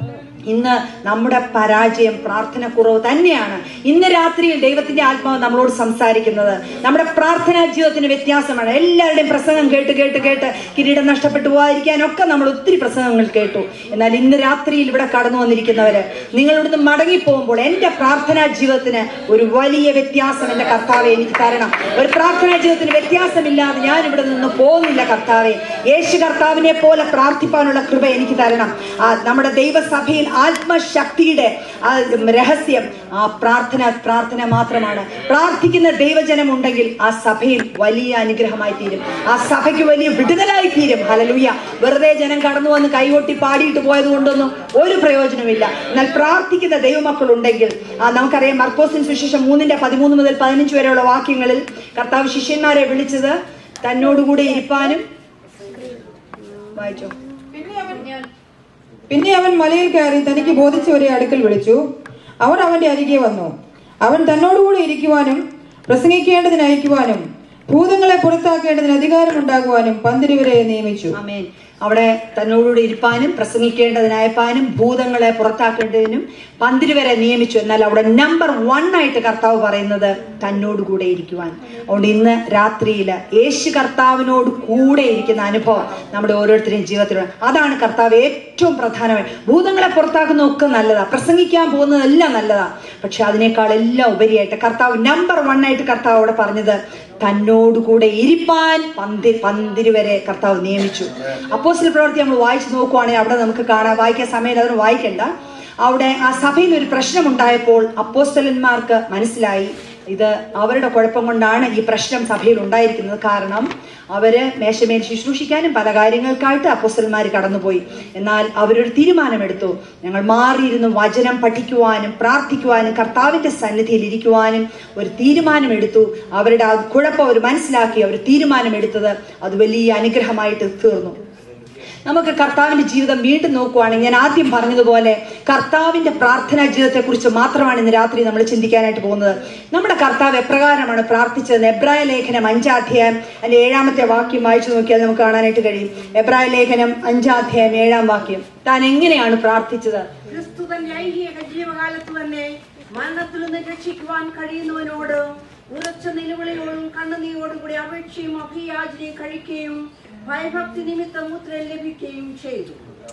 ഇന്ന് നമ്മുടെ പരാജയം പ്രാർത്ഥനക്കുറവ് തന്നെയാണ് ഇന്ന് രാത്രിയിൽ ദൈവത്തിന്റെ ആത്മാവ് നമ്മളോട് സംസാരിക്കുന്നത് നമ്മുടെ പ്രാർത്ഥനാ ജീവിതത്തിന് വ്യത്യാസമാണ് എല്ലാവരുടെയും പ്രസംഗം കേട്ട് കേട്ട് കേട്ട് കിരീടം നഷ്ടപ്പെട്ടു പോകാതിരിക്കാനൊക്കെ നമ്മൾ ഒത്തിരി പ്രസംഗങ്ങൾ കേട്ടു എന്നാൽ ഇന്ന് രാത്രിയിൽ ഇവിടെ കടന്നു വന്നിരിക്കുന്നവര് നിങ്ങൾ ഇവിടുന്ന് മടങ്ങിപ്പോകുമ്പോൾ എന്റെ പ്രാർത്ഥനാ ജീവിതത്തിന് ഒരു വലിയ വ്യത്യാസം എന്റെ കർത്താവെ എനിക്ക് തരണം ഒരു പ്രാർത്ഥനാ ജീവിതത്തിന് വ്യത്യാസമില്ലാതെ ഞാൻ ഇവിടെ നിന്ന് പോകുന്നില്ല കർത്താവെ യേശു കർത്താവിനെ പോലെ പ്രാർത്ഥിപ്പാനുള്ള കൃപ എനിക്ക് തരണം ആ നമ്മുടെ ദൈവസഭയിൽ ആത്മശക്തിയുടെ ആ രഹസ്യം ആ പ്രാർത്ഥന പ്രാർത്ഥന മാത്രമാണ് പ്രാർത്ഥിക്കുന്ന ദൈവജനം ഉണ്ടെങ്കിൽ ആ സഭയിൽ വലിയ അനുഗ്രഹമായി തീരും ആ സഭയ്ക്ക് വലിയ വിടുതലായി തീരും ഹലലുയ വെറുതെ ജനം കടന്നു വന്ന് കൈകൊട്ടി പാടിയിട്ട് പോയത് കൊണ്ടൊന്നും ഒരു പ്രയോജനമില്ല എന്നാൽ പ്രാർത്ഥിക്കുന്ന ദൈവമക്കൾ ഉണ്ടെങ്കിൽ ആ നമുക്കറിയാം മർക്കോസിന് സുശേഷം മൂന്നിന്റെ പതിമൂന്ന് മുതൽ പതിനഞ്ച് വരെയുള്ള വാക്യങ്ങളിൽ കർത്താവ് ശിഷ്യന്മാരെ വിളിച്ചത് തന്നോടുകൂടെ ഇരിപ്പാനും വായിച്ചോ പിന്നെ അവൻ പിന്നെ അവൻ മലയിൽ കയറി തനിക്ക് ബോധിച്ചവരെ അടുക്കൽ വിളിച്ചു അവർ അവന്റെ അരികെ വന്നു അവൻ തന്നോടുകൂടെ ഇരിക്കുവാനും പ്രസംഗിക്കേണ്ടതിന് അയക്കുവാനും ഭൂതങ്ങളെ പുറത്താക്കേണ്ടതിന് അധികാരമുണ്ടാകുവാനും പന്തിരുവരെ നിയമിച്ചു ആമേൻ അവിടെ തന്നോടുകൂടി ഇരിപ്പാനും പ്രസംഗിക്കേണ്ടതിനയപ്പാനും ഭൂതങ്ങളെ പുറത്താക്കേണ്ടതിനും പന്തിരി വരെ നിയമിച്ചു എന്നാൽ അവിടെ നമ്പർ വൺ ആയിട്ട് കർത്താവ് പറയുന്നത് തന്നോടുകൂടെ ഇരിക്കുവാൻ അതുകൊണ്ട് ഇന്ന് രാത്രിയിൽ യേശു കർത്താവിനോട് കൂടെ ഇരിക്കുന്ന അനുഭവം നമ്മുടെ ഓരോരുത്തരുടെയും ജീവിതത്തിലുണ്ട് അതാണ് കർത്താവ് ഏറ്റവും പ്രധാനമായി ഭൂതങ്ങളെ പുറത്താക്കുന്നതൊക്കെ നല്ലതാ പ്രസംഗിക്കാൻ പോകുന്നതെല്ലാം നല്ലതാ പക്ഷെ അതിനേക്കാൾ എല്ലാം ഉപരിയായിട്ട് കർത്താവ് നമ്പർ വൺ ആയിട്ട് കർത്താവ് അവിടെ പറഞ്ഞത് തന്നോടുകൂടെ ഇരിപ്പാൻ പന്തി പന്തിരി വരെ കർത്താവ് നിയമിച്ചു അപ്പോസിൽ പ്രവൃത്തി നമ്മൾ വായിച്ചു നോക്കുവാണെങ്കിൽ അവിടെ നമുക്ക് കാണാം വായിക്കാൻ സമയം അതിന് വായിക്കണ്ട അവിടെ ആ സഭയിൽ ഒരു പ്രശ്നമുണ്ടായപ്പോൾ അപ്പോസ്തലന്മാർക്ക് മനസ്സിലായി ഇത് അവരുടെ കുഴപ്പം കൊണ്ടാണ് ഈ പ്രശ്നം സഭയിൽ ഉണ്ടായിരിക്കുന്നത് കാരണം അവര് മേശമേൽ ശുശ്രൂഷിക്കാനും പല കാര്യങ്ങൾക്കായിട്ട് അപ്പോസ്റ്റൽമാർ കടന്നുപോയി എന്നാൽ അവരൊരു തീരുമാനമെടുത്തു ഞങ്ങൾ മാറിയിരുന്ന് വചനം പഠിക്കുവാനും പ്രാർത്ഥിക്കുവാനും കർത്താവിന്റെ സന്നിധിയിൽ ഇരിക്കുവാനും ഒരു തീരുമാനമെടുത്തു അവരുടെ ആ കുഴപ്പം അവർ മനസ്സിലാക്കി അവർ തീരുമാനമെടുത്തത് അത് വലിയ അനുഗ്രഹമായിട്ട് തീർന്നു നമുക്ക് കർത്താവിന്റെ ജീവിതം വീണ്ടും നോക്കുവാണെങ്കിൽ ഞാൻ ആദ്യം പറഞ്ഞതുപോലെ കർത്താവിന്റെ പ്രാർത്ഥനാ ജീവിതത്തെ കുറിച്ച് മാത്രമാണ് ഇന്ന് രാത്രി നമ്മൾ ചിന്തിക്കാനായിട്ട് പോകുന്നത് നമ്മുടെ കർത്താവ് എപ്രകാരമാണ് പ്രാർത്ഥിച്ചത് എബ്രായ ലേഖനം അഞ്ചാം അധ്യായം അതിന്റെ ഏഴാമത്തെ വാക്യം വായിച്ചു നോക്കിയാൽ നമുക്ക് കാണാനായിട്ട് കഴിയും എബ്രായ ലേഖനം അഞ്ചാം അധ്യായം ഏഴാം വാക്യം താൻ എങ്ങനെയാണ് പ്രാർത്ഥിച്ചത് ക്രിസ്തു തന്റെ ഐഹിക ജീവകാലത്ത് തന്നെ മരണത്തിൽ നിന്ന് രക്ഷിക്കുവാൻ കഴിയുന്നവനോട് ഉറച്ച നിലവിളിയോടും കണ്ണുനീരോടും കൂടി അപേക്ഷയും അഭിയാചനയും കഴിക്കുകയും ഭയഭക്തി നിമിത്തം ഉത്തരം ലഭിക്കുകയും ചെയ്തു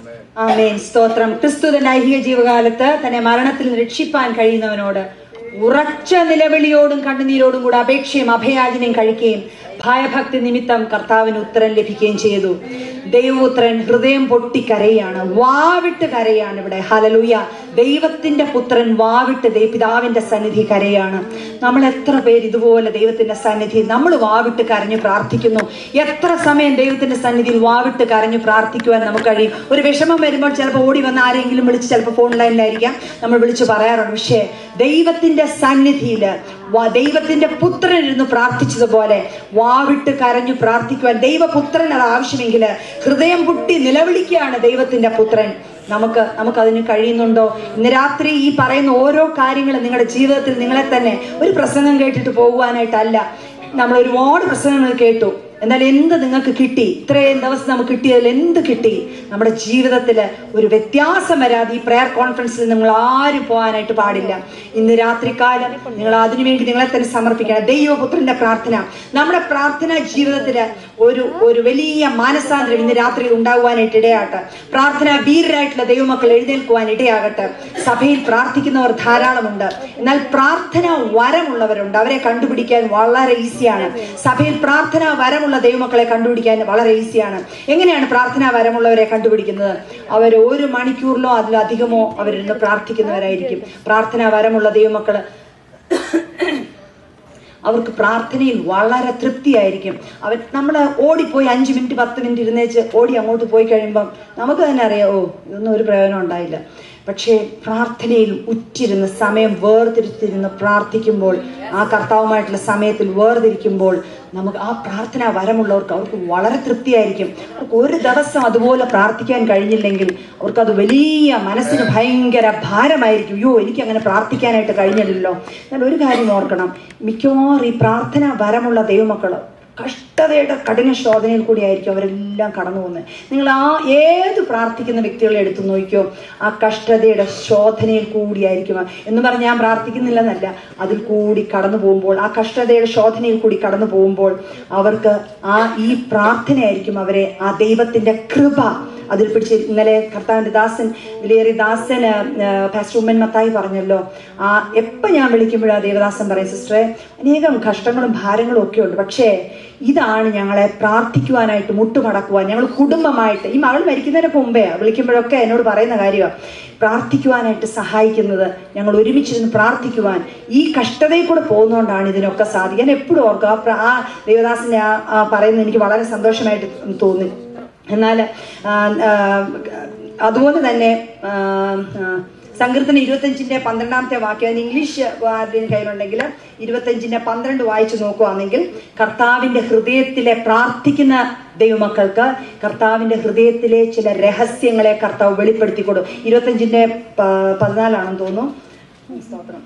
ആമേൻ സ്തോത്രം ക്രിസ്തുവിന്റെ ഐഹിക ജീവകാലത്ത് തന്നെ മരണത്തിൽ നിന്ന് രക്ഷിപ്പാൻ കഴിയുന്നവനോട് ഉറച്ച നിലവിളിയോടും കണ്ണുനീരോടും കൂടെ അപേക്ഷയും അഭയാചനയും കഴിക്കുകയും ഭയഭക്തി നിമിത്തം കർത്താവിന് ഉത്തരം ലഭിക്കുകയും ചെയ്തു ദൈവപുത്രൻ ഹൃദയം പൊട്ടി കരയാണ് വാവിട്ട് കരയാണ് ഇവിടെ ഹലലുയ ദൈവത്തിന്റെ പുത്രൻ വാവിട്ട് ദൈ- പിതാവിന്റെ സന്നിധി കരയാണ് നമ്മൾ എത്ര പേര് ഇതുപോലെ ദൈവത്തിന്റെ സന്നിധി നമ്മൾ വാവിട്ട് കരഞ്ഞു പ്രാർത്ഥിക്കുന്നു എത്ര സമയം ദൈവത്തിന്റെ സന്നിധിയിൽ വാവിട്ട് കരഞ്ഞു പ്രാർത്ഥിക്കുവാൻ നമുക്ക് കഴിയും ഒരു വിഷമം വരുമ്പോൾ ചിലപ്പോൾ ഓടി വന്ന് ആരെങ്കിലും വിളിച്ച് ചിലപ്പോൾ ഫോൺ ലൈനിലായിരിക്കാം നമ്മൾ വിളിച്ച് പറയാറുണ്ട് പക്ഷേ ദൈവത്തിന്റെ സന്നിധിയിൽ ദൈവത്തിന്റെ പുത്രൻ ഇരുന്ന് പ്രാർത്ഥിച്ചതുപോലെ വാവിട്ട് കരഞ്ഞു പ്രാർത്ഥിക്കുവാൻ ദൈവപുത്രൻ അത് ആവശ്യമെങ്കിൽ ഹൃദയം പൊട്ടി നിലവിളിക്കുകയാണ് ദൈവത്തിന്റെ പുത്രൻ നമുക്ക് നമുക്ക് അതിന് കഴിയുന്നുണ്ടോ ഇന്ന് രാത്രി ഈ പറയുന്ന ഓരോ കാര്യങ്ങളും നിങ്ങളുടെ ജീവിതത്തിൽ നിങ്ങളെ തന്നെ ഒരു പ്രസംഗം കേട്ടിട്ട് പോകുവാനായിട്ടല്ല നമ്മൾ ഒരുപാട് പ്രസംഗങ്ങൾ കേട്ടു എന്നാൽ എന്ത് നിങ്ങൾക്ക് കിട്ടി ഇത്രയും ദിവസം നമുക്ക് കിട്ടിയതിൽ എന്ത് കിട്ടി നമ്മുടെ ജീവിതത്തിൽ ഒരു വ്യത്യാസം വരാതെ ഈ പ്രെയർ കോൺഫറൻസിൽ നിങ്ങൾ ആരും പോകാനായിട്ട് പാടില്ല ഇന്ന് രാത്രികാലം നിങ്ങൾ അതിനുവേണ്ടി നിങ്ങളെ തന്നെ സമർപ്പിക്കണം ദൈവപുത്രന്റെ പ്രാർത്ഥന നമ്മുടെ പ്രാർത്ഥനാ ജീവിതത്തിൽ ഒരു ഒരു വലിയ മാനസാന്തരം ഇന്ന് രാത്രി ഉണ്ടാകുവാനായിട്ട് ഇടയാകട്ടെ പ്രാർത്ഥന വീരരായിട്ടുള്ള ദൈവമക്കൾ എഴുന്നേൽക്കുവാൻ ഇടയാകട്ടെ സഭയിൽ പ്രാർത്ഥിക്കുന്നവർ ധാരാളമുണ്ട് എന്നാൽ പ്രാർത്ഥന വരമുള്ളവരുണ്ട് അവരെ കണ്ടുപിടിക്കാൻ വളരെ ഈസിയാണ് സഭയിൽ പ്രാർത്ഥന വരമുള്ള ദൈവമക്കളെ കണ്ടുപിടിക്കാൻ വളരെ ഈസിയാണ് എങ്ങനെയാണ് പ്രാർത്ഥന വരമുള്ളവരെ കണ്ടുപിടിക്കുന്നത് അവർ ഒരു മണിക്കൂറിലോ അതിലധികമോ അവരിരുന്ന് പ്രാർത്ഥിക്കുന്നവരായിരിക്കും പ്രാർത്ഥന വരമുള്ള ദൈവമക്കള് അവർക്ക് പ്രാർത്ഥനയിൽ വളരെ തൃപ്തിയായിരിക്കും അവർ നമ്മൾ ഓടിപ്പോയി അഞ്ച് മിനിറ്റ് പത്ത് മിനിറ്റ് ഇരുന്നേച്ച് ഓടി അങ്ങോട്ട് പോയി കഴിയുമ്പം നമുക്ക് തന്നെ അറിയാം ഓ ഇതൊന്നും ഒരു പ്രയോജനം ഉണ്ടായില്ല പക്ഷേ പ്രാർത്ഥനയിൽ ഉറ്റിരുന്ന് സമയം വേർതിരിച്ചിരുന്ന് പ്രാർത്ഥിക്കുമ്പോൾ ആ കർത്താവുമായിട്ടുള്ള സമയത്തിൽ വേർതിരിക്കുമ്പോൾ നമുക്ക് ആ പ്രാർത്ഥന വരമുള്ളവർക്ക് അവർക്ക് വളരെ തൃപ്തിയായിരിക്കും അവർക്ക് ഒരു ദിവസം അതുപോലെ പ്രാർത്ഥിക്കാൻ കഴിഞ്ഞില്ലെങ്കിൽ അവർക്കത് വലിയ മനസ്സിന് ഭയങ്കര ഭാരമായിരിക്കും അയ്യോ എനിക്ക് അങ്ങനെ പ്രാർത്ഥിക്കാനായിട്ട് കഴിഞ്ഞില്ലല്ലോ എന്നാൽ ഒരു കാര്യം ഓർക്കണം മിക്കവാറും ഈ പ്രാർത്ഥന വരമുള്ള ദൈവമക്കൾ കഷ്ട കഷ്ടതയുടെ കഠിന ശോധനയിൽ കൂടിയായിരിക്കും അവരെല്ലാം കടന്നു പോകുന്നത് നിങ്ങൾ ആ ഏത് പ്രാർത്ഥിക്കുന്ന വ്യക്തികളെ എടുത്തു നോക്കിയോ ആ കഷ്ടതയുടെ ശോധനയിൽ കൂടിയായിരിക്കും ആ- എന്ന് പറഞ്ഞ് ഞാൻ പ്രാർത്ഥിക്കുന്നില്ലെന്നല്ല അതിൽ കൂടി കടന്നു പോകുമ്പോൾ ആ കഷ്ടതയുടെ ശോധനയിൽ കൂടി കടന്നു പോകുമ്പോൾ അവർക്ക് ആ ഈ പ്രാർത്ഥനയായിരിക്കും അവരെ ആ ദൈവത്തിന്റെ കൃപ അതിൽ പിടിച്ച് ഇന്നലെ കർത്താവിന്റെ ദാസൻ വിലയേറിയ ദാസൻ പാസ്റ്റർ ഉമ്മൻ മത്തായി പറഞ്ഞല്ലോ ആ എപ്പോ ഞാൻ വിളിക്കുമ്പോഴാ ദേവദാസൻ പറയും സിസ്റ്ററെ അനേകം കഷ്ടങ്ങളും ഭാരങ്ങളും ഒക്കെ ഉണ്ട് പക്ഷേ ഇതാണ് ഞങ്ങളെ പ്രാർത്ഥിക്കുവാനായിട്ട് മുട്ടുമടക്കുവാൻ ഞങ്ങൾ കുടുംബമായിട്ട് ഈ മകൾ മരിക്കുന്നതിന് മുമ്പേ വിളിക്കുമ്പോഴൊക്കെ എന്നോട് പറയുന്ന കാര്യമാണ് പ്രാർത്ഥിക്കുവാനായിട്ട് സഹായിക്കുന്നത് ഞങ്ങൾ ഒരുമിച്ചിരുന്ന് പ്രാർത്ഥിക്കുവാൻ ഈ കഷ്ടതയിൽ കൂടെ പോകുന്നതുകൊണ്ടാണ് ഇതിനൊക്കെ സാധിക്കാൻ എപ്പോഴും ഓർക്കുക ആ പ്ര- ആ ദേവദാസിന്റെ ആ ആ പറയുന്നത് എനിക്ക് വളരെ സന്തോഷമായിട്ട് തോന്നി എന്നാൽ അതുപോലെ തന്നെ ആ, ആ, സങ്കീർത്തനം ഇരുപത്തഞ്ചിന്റെ പന്ത്രണ്ടാമത്തെ വാക്യം അതിന് ഇംഗ്ലീഷ് ആരുടെയും കയ്യിലുണ്ടെങ്കിൽ ഇരുപത്തഞ്ചിന്റെ പന്ത്രണ്ട് വായിച്ചു നോക്കുവാണെങ്കിൽ കർത്താവിന്റെ ഹൃദയത്തിലെ പ്രാർത്ഥിക്കുന്ന ദൈവമക്കൾക്ക് കർത്താവിന്റെ ഹൃദയത്തിലെ ചില രഹസ്യങ്ങളെ കർത്താവ് വെളിപ്പെടുത്തി കൊടുക്കും ഇരുപത്തഞ്ചിന്റെ പ- പതിനാലാണെന്ന് തോന്നുന്നു സ്തോത്രം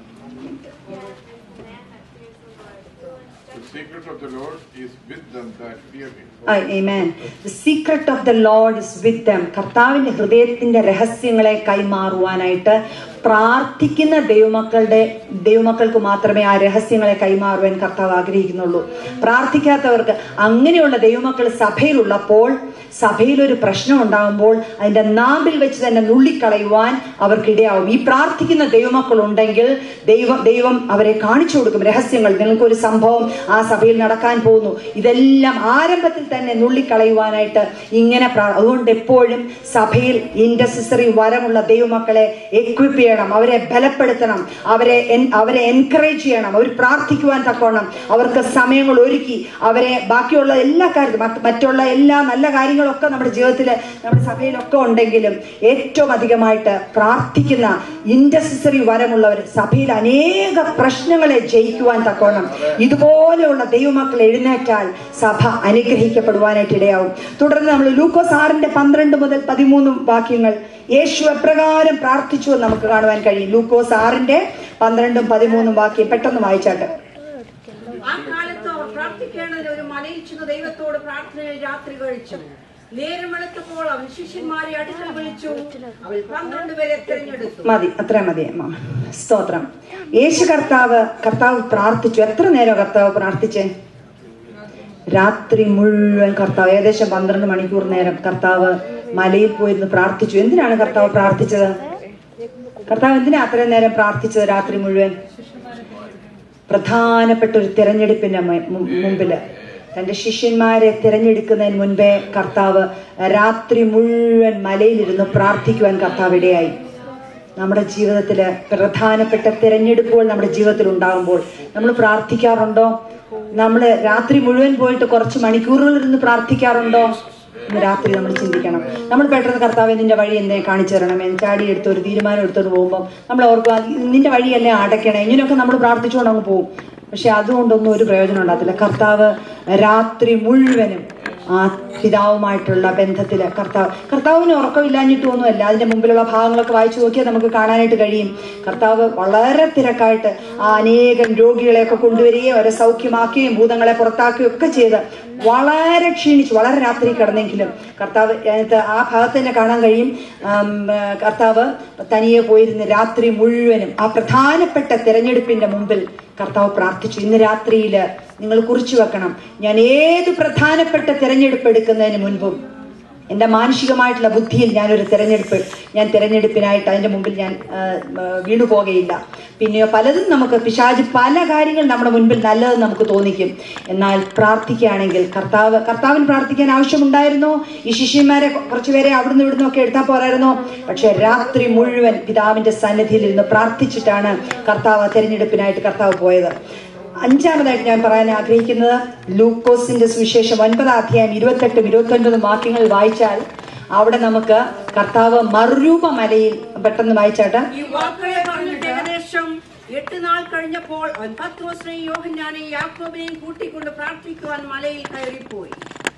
The secret of the Lord is with them that fear him. Amen. The secret of the Lord is with them. കർത്താവിന്റെ ഹൃദയത്തിന്റെ രഹസ്യങ്ങളെ കൈമാറുവാനായിട്ട് പ്രാർത്ഥിക്കുന്ന ദൈവമക്കളുടെ ദൈവമക്കൾക്ക് മാത്രമേ ആ രഹസ്യങ്ങളെ കൈമാറുവാൻ കർത്താവ് ആഗ്രഹിക്കുന്നുള്ളൂ പ്രാർത്ഥിക്കാത്തവർക്ക് അങ്ങനെയുള്ള ദൈവമക്കൾ സഭയിലുള്ളപ്പോൾ സഭയിൽ ഒരു പ്രശ്നം ഉണ്ടാകുമ്പോൾ അതിന്റെ നാമ്പിൽ വെച്ച് തന്നെ നുള്ളിക്കളയുവാൻ അവർക്കിടയാവും ഈ പ്രാർത്ഥിക്കുന്ന ദൈവമക്കൾ ഉണ്ടെങ്കിൽ ദൈവം ദൈവം അവരെ കാണിച്ചു കൊടുക്കും രഹസ്യങ്ങൾ നിങ്ങൾക്കൊരു സംഭവം ആ സഭയിൽ നടക്കാൻ പോകുന്നു ഇതെല്ലാം ആരംഭത്തിൽ തന്നെ നുള്ളിക്കളയുവാനായിട്ട് ഇങ്ങനെ പ്രാ- അതുകൊണ്ട് എപ്പോഴും സഭയിൽ ഇൻഡസിസറി വരമുള്ള ദൈവമക്കളെ എക്വിപ്പ് ചെയ്യണം അവരെ ബലപ്പെടുത്തണം അവരെ എൻ- അവരെ എൻകറേജ് ചെയ്യണം അവർ പ്രാർത്ഥിക്കുവാൻ തക്കോണം അവർക്ക് സമയങ്ങൾ ഒരുക്കി അവരെ ബാക്കിയുള്ള എല്ലാ കാര്യത്തിലും മറ്റ് മറ്റുള്ള എല്ലാ നല്ല കാര്യങ്ങളൊക്കെ നമ്മുടെ ജീവിതത്തിൽ നമ്മുടെ സഭയിലൊക്കെ ഉണ്ടെങ്കിലും ഏറ്റവും അധികമായിട്ട് പ്രാർത്ഥിക്കുന്ന ഇൻഡസിസറി വരമുള്ളവർ സഭയിൽ അനേക പ്രശ്നങ്ങളെ ജയിക്കുവാൻ തക്കോണം ഇതുപോലെയുള്ള ദൈവമക്കൾ എഴുന്നേറ്റാൽ സഭ അനുഗ്രഹിക്കപ്പെടുവാനായിട്ട് ഇടയാവും തുടർന്ന് നമ്മൾ ലൂക്കോസ് ആറിന്റെ പന്ത്രണ്ട് മുതൽ പതിമൂന്ന് വാക്യങ്ങൾ യേശു എപ്രകാരം പ്രാർത്ഥിച്ചു എന്ന് നമുക്ക് കാണുവാൻ കഴിയും ലൂക്കോസ് ആറിന്റെ പന്ത്രണ്ടും പതിമൂന്നും വാക്യം പെട്ടെന്ന് വായിച്ചാട്ടെ ആ കാലത്ത് അവർ പ്രാർത്ഥിക്കേണ്ടതിന് ഒരു മലയിൽ ചെന്ന് ദൈവത്തോട് പ്രാർത്ഥനയിൽ രാത്രി കഴിച്ചു നേരം വെളുത്തപ്പോൾ അവൻ ശിഷ്യന്മാരെ അടുക്കൽ വിളിച്ചു അവൻ പന്ത്രണ്ട് പേരെ തിരഞ്ഞെടുത്തു മതി അത്ര മതി അമ്മ സ്തോത്രം യേശു കർത്താവ് കർത്താവ് പ്രാർത്ഥിച്ചു എത്ര നേരം കർത്താവ് പ്രാർത്ഥിച്ചേ രാത്രി മുഴുവൻ കർത്താവ് ഏകദേശം പന്ത്രണ്ട് മണിക്കൂർ നേരം കർത്താവ് മലയിൽ പോയിരുന്ന് പ്രാർത്ഥിച്ചു എന്തിനാണ് കർത്താവ് പ്രാർത്ഥിച്ചത് കർത്താവ് എന്തിനാ അത്രയും നേരം പ്രാർത്ഥിച്ചത് രാത്രി മുഴുവൻ പ്രധാനപ്പെട്ട ഒരു തിരഞ്ഞെടുപ്പിന്റെ മു- മു- മുമ്പില് തന്റെ ശിഷ്യന്മാരെ തിരഞ്ഞെടുക്കുന്നതിന് മുൻപേ കർത്താവ് രാത്രി മുഴുവൻ മലയിലിരുന്ന് പ്രാർത്ഥിക്കുവാൻ കർത്താവ് ഇടയായി നമ്മുടെ ജീവിതത്തില് പ്രധാനപ്പെട്ട തിരഞ്ഞെടുപ്പുകൾ നമ്മുടെ ജീവിതത്തിൽ ഉണ്ടാകുമ്പോൾ നമ്മൾ പ്രാർത്ഥിക്കാറുണ്ടോ നമ്മൾ രാത്രി മുഴുവൻ പോയിട്ട് കുറച്ച് മണിക്കൂറുകൾ ഇരുന്ന് പ്രാർത്ഥിക്കാറുണ്ടോ ഇന്ന് രാത്രി നമ്മൾ ചിന്തിക്കണം നമ്മൾ പെട്ടെന്ന് കർത്താവ് നിന്റെ വഴി എന്നെ കാണിച്ചു തരണമേ ചാടി എടുത്ത് ഒരു തീരുമാനം എടുത്തോണ്ട് പോകുമ്പോൾ നമ്മൾ ഓർക്കുക "അത് നിന്റെ വഴിയല്ലേ അടയ്ക്കണേ ഇങ്ങനെയൊക്കെ നമ്മൾ പ്രാർത്ഥിച്ചുകൊണ്ട് അങ്ങ് പോകും പക്ഷെ അതുകൊണ്ടൊന്നും ഒരു പ്രയോജനം ഉണ്ടാകത്തില്ല കർത്താവ് രാത്രി മുഴുവനും ആ പിതാവുമായിട്ടുള്ള ബന്ധത്തില് കർത്താവ് കർത്താവിന് ഉറക്കമില്ലാഞ്ഞിട്ടൊന്നുമല്ല അതിന്റെ മുമ്പിലുള്ള ഭാഗങ്ങളൊക്കെ വായിച്ചു നോക്കിയാൽ നമുക്ക് കാണാനായിട്ട് കഴിയും കർത്താവ് വളരെ തിരക്കായിട്ട് ആ അനേകം രോഗികളെയൊക്കെ കൊണ്ടുവരികയും അവരെ സൗഖ്യമാക്കുകയും ഭൂതങ്ങളെ പുറത്താക്കുകയും ഒക്കെ ചെയ്ത് വളരെ ക്ഷീണിച്ചു വളരെ രാത്രി കിടന്നെങ്കിലും കർത്താവ് അതിനകത്ത് ആ ഭാഗത്ത് തന്നെ കാണാൻ കഴിയും ആം, ആ, കർത്താവ് തനിയെ പോയിരുന്ന് രാത്രി മുഴുവനും ആ പ്രധാനപ്പെട്ട തിരഞ്ഞെടുപ്പിന്റെ മുമ്പിൽ കർത്താവ് പ്രാർത്ഥിച്ചു ഇന്ന് രാത്രിയില് നിങ്ങൾ കുറിച്ചു വെക്കണം ഞാൻ ഏത് പ്രധാനപ്പെട്ട തിരഞ്ഞെടുപ്പ് എടുക്കുന്നതിന് മുൻപും എന്റെ മാനസികമായിട്ടുള്ള ബുദ്ധിയിൽ ഞാനൊരു തിരഞ്ഞെടുപ്പ് ഞാൻ തിരഞ്ഞെടുപ്പിനായിട്ട് അതിന്റെ മുമ്പിൽ ഞാൻ ആ, ആ, വീണു പോകുകയില്ല പിന്നെയോ പലതും നമുക്ക് പിശാജ് പല കാര്യങ്ങൾ നമ്മുടെ മുൻപിൽ നല്ലത് നമുക്ക് തോന്നിക്കും എന്നാൽ പ്രാർത്ഥിക്കുകയാണെങ്കിൽ കർത്താവ് കർത്താവിന് പ്രാർത്ഥിക്കാൻ ആവശ്യമുണ്ടായിരുന്നോ ഈ ശിഷ്യന്മാരെ കുറച്ചുപേരെ അവിടുന്ന് ഇവിടുന്ന് ഒക്കെ എടുത്താൽ പോരായിരുന്നോ പക്ഷെ രാത്രി മുഴുവൻ പിതാവിന്റെ സന്നിധിയിൽ ഇരുന്ന് പ്രാർത്ഥിച്ചിട്ടാണ് കർത്താവ് ആ തെരഞ്ഞെടുപ്പിനായിട്ട് കർത്താവ് പോയത് അഞ്ചാമതായിട്ട് ഞാൻ പറയാൻ ആഗ്രഹിക്കുന്നത് ലൂക്കോസിന്റെ സുവിശേഷം ഒൻപതാം അധ്യായം ഇരുപത്തെട്ടും ഇരുപത്തൊൻപതും വാക്യങ്ങൾ വായിച്ചാൽ അവിടെ നമുക്ക് കർത്താവ് മറുരൂപ മലയിൽ പെട്ടെന്ന് വായിച്ചാട്ട് ഈ വാക്കുകളെ പറഞ്ഞിട്ട് ഏകദേശം എട്ട് നാൾ കഴിഞ്ഞപ്പോൾ അവൻ പത്രോസിനെയും യോഹന്നാനെയും യാക്കോബിനെയും കൂട്ടിക്കൊണ്ട് പ്രാർത്ഥിക്കുവാൻ മലയിൽ കയറിപ്പോയി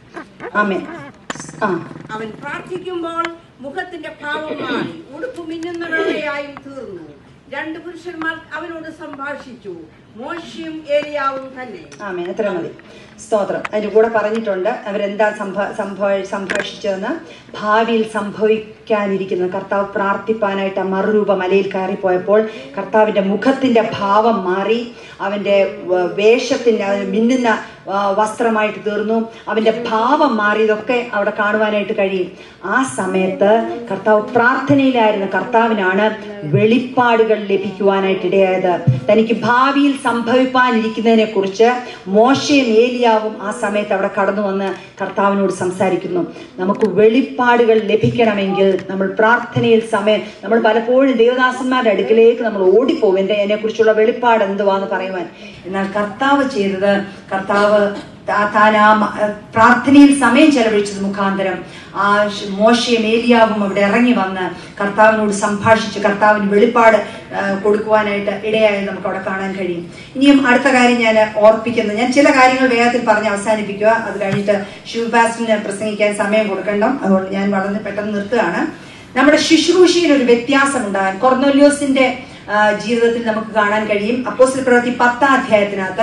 ആമേ ആ അവൻ പ്രാർത്ഥിക്കുമ്പോൾ മുഖത്തിന്റെ ഭാവം മാറി ഉടുപ്പ് മിന്നുന്ന വെള്ളയായും തീർന്നു രണ്ട് പുരുഷന്മാർ അവനോട് സംഭാഷിച്ചു മോശയും ഏലിയാവും തന്നെ ആമേൻ എത്ര മതി സ്തോത്രം അതിന്റെ കൂടെ പറഞ്ഞിട്ടുണ്ട് അവരെന്താ സംഭ സംഭവ സംഭാഷിച്ചതെന്ന് ഭാവിയിൽ സംഭവിക്കാനിരിക്കുന്ന കർത്താവ് പ്രാർത്ഥിപ്പാനായിട്ട് ആ മറുരൂപ മലയിൽ കയറിപ്പോയപ്പോൾ കർത്താവിന്റെ മുഖത്തിന്റെ ഭാവം മാറി അവന്റെ വ- വേഷത്തിന്റെ അവന് മിന്നുന്ന ആ, വസ്ത്രമായിട്ട് തീർന്നു അവന്റെ ഭാവം മാറിയതൊക്കെ അവിടെ കാണുവാനായിട്ട് കഴിയും ആ സമയത്ത് കർത്താവ് പ്രാർത്ഥനയിലായിരുന്ന കർത്താവിനാണ് വെളിപ്പാടുകൾ ലഭിക്കുവാനായിട്ട് ഇടയായത് തനിക്ക് ഭാവിയിൽ സംഭവിപ്പാനിരിക്കുന്നതിനെ കുറിച്ച് മോശയും ഏലിയാവും ആ സമയത്ത് അവിടെ കടന്നു വന്ന് കർത്താവിനോട് സംസാരിക്കുന്നു നമുക്ക് വെളിപ്പാടുകൾ ലഭിക്കണമെങ്കിൽ നമ്മൾ പ്രാർത്ഥനയിൽ സമയം നമ്മൾ പലപ്പോഴും ദേവദാസന്മാരുടെ അടുക്കിലേക്ക് നമ്മൾ ഓടിപ്പോകും എൻ്റെ അതിനെ കുറിച്ചുള്ള വെളിപ്പാട് എന്തുവാന്ന് പറയുവാൻ എന്നാൽ കർത്താവ് ചെയ്തത് കർത്താവ് താ- താൻ ആ മ- പ്രാർത്ഥനയിൽ സമയം ചെലവഴിച്ചത് മുഖാന്തരം ആ ശ്- മോശയും ഏലിയാവും അവിടെ ഇറങ്ങി വന്ന് കർത്താവിനോട് സംഭാഷിച്ച് കർത്താവിന് വെളിപ്പാട് ആ, കൊടുക്കുവാനായിട്ട് ഇടയായത് നമുക്ക് അവിടെ കാണാൻ കഴിയും ഇനിയും അടുത്ത കാര്യം ഞാൻ ഓർപ്പിക്കുന്നത് ഞാൻ ചില കാര്യങ്ങൾ വേഗത്തിൽ പറഞ്ഞ് അവസാനിപ്പിക്കുക അത് കഴിഞ്ഞിട്ട് ശിവപാസ്റ്റിന് പ്രസംഗിക്കാൻ സമയം കൊടുക്കണ്ട അതുകൊണ്ട് ഞാൻ വളരെ പെട്ടെന്ന് നിർത്തുകയാണ് നമ്മുടെ ശുശ്രൂഷയിൽ ഒരു വ്യത്യാസം ഉണ്ടാകാൻ കൊർന്നോല്യോസിന്റെ ആ, ജീവിതത്തിൽ നമുക്ക് കാണാൻ കഴിയും അപ്പോസ്റ്റൽ പ്രവൃത്തി പത്താം അധ്യായത്തിനകത്ത്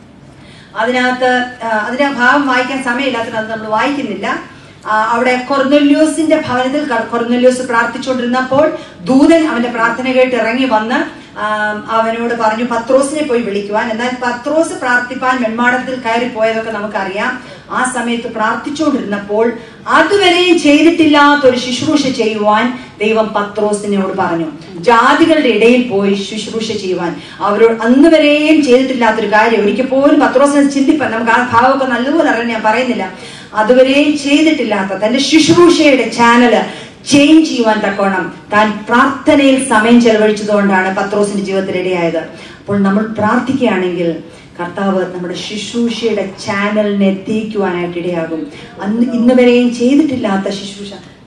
അതിനകത്ത് ആ, അതിന്റെ ആ ഭാഗം വായിക്കാൻ സമയമില്ലാത്തത് അത് നമ്മൾ വായിക്കുന്നില്ല ആ, അവിടെ കൊർന്നല്യോസിന്റെ ഭവനത്തിൽ ക- കൊർന്നല്യോസ് പ്രാർത്ഥിച്ചുകൊണ്ടിരുന്നപ്പോൾ ദൂതൻ അവന്റെ പ്രാർത്ഥന കേട്ട് ഇറങ്ങി വന്ന് ആ, അവനോട് പറഞ്ഞു പത്രോസിനെ പോയി വിളിക്കുവാൻ എന്നാൽ പത്രോസ് പ്രാർത്ഥിപ്പാൻ വെൺമാടത്തിൽ കയറി പോയതൊക്കെ നമുക്കറിയാം ആ സമയത്ത് പ്രാർത്ഥിച്ചുകൊണ്ടിരുന്നപ്പോൾ അതുവരെയും ചെയ്തിട്ടില്ലാത്ത ഒരു ശുശ്രൂഷ ചെയ്യുവാൻ ദൈവം പത്രോസിനോട് പറഞ്ഞു ജാതികളുടെ ഇടയിൽ പോയി ശുശ്രൂഷ ചെയ്യുവാൻ അവരോട് അന്ന് വരെയും ചെയ്തിട്ടില്ലാത്തൊരു കാര്യം ഒരിക്കൽ പോലും പത്രോസിനെ ചിന്തിപ്പാൻ നമുക്ക് ആ ഭാവമൊക്കെ നല്ലപോലെ അറിയാൻ ഞാൻ പറയുന്നില്ല അതുവരെയും ചെയ്തിട്ടില്ലാത്ത തന്റെ ശുശ്രൂഷയുടെ ചാനല് ചേഞ്ച് ചെയ്യുവാൻ തക്കോണം താൻ പ്രാർത്ഥനയിൽ സമയം ചെലവഴിച്ചതുകൊണ്ടാണ് പത്രോസിന്റെ ജീവിതത്തിൽ ഇടയായത് അപ്പോൾ നമ്മൾ പ്രാർത്ഥിക്കുകയാണെങ്കിൽ കർത്താവ് നമ്മുടെ ശുശ്രൂഷയുടെ ചാനലിനെ എത്തിക്കുവാനായിട്ട് ഇടയാകും അന്ന് ഇന്ന് വരെയും ചെയ്തിട്ടില്ലാത്ത ശുശ്രൂഷ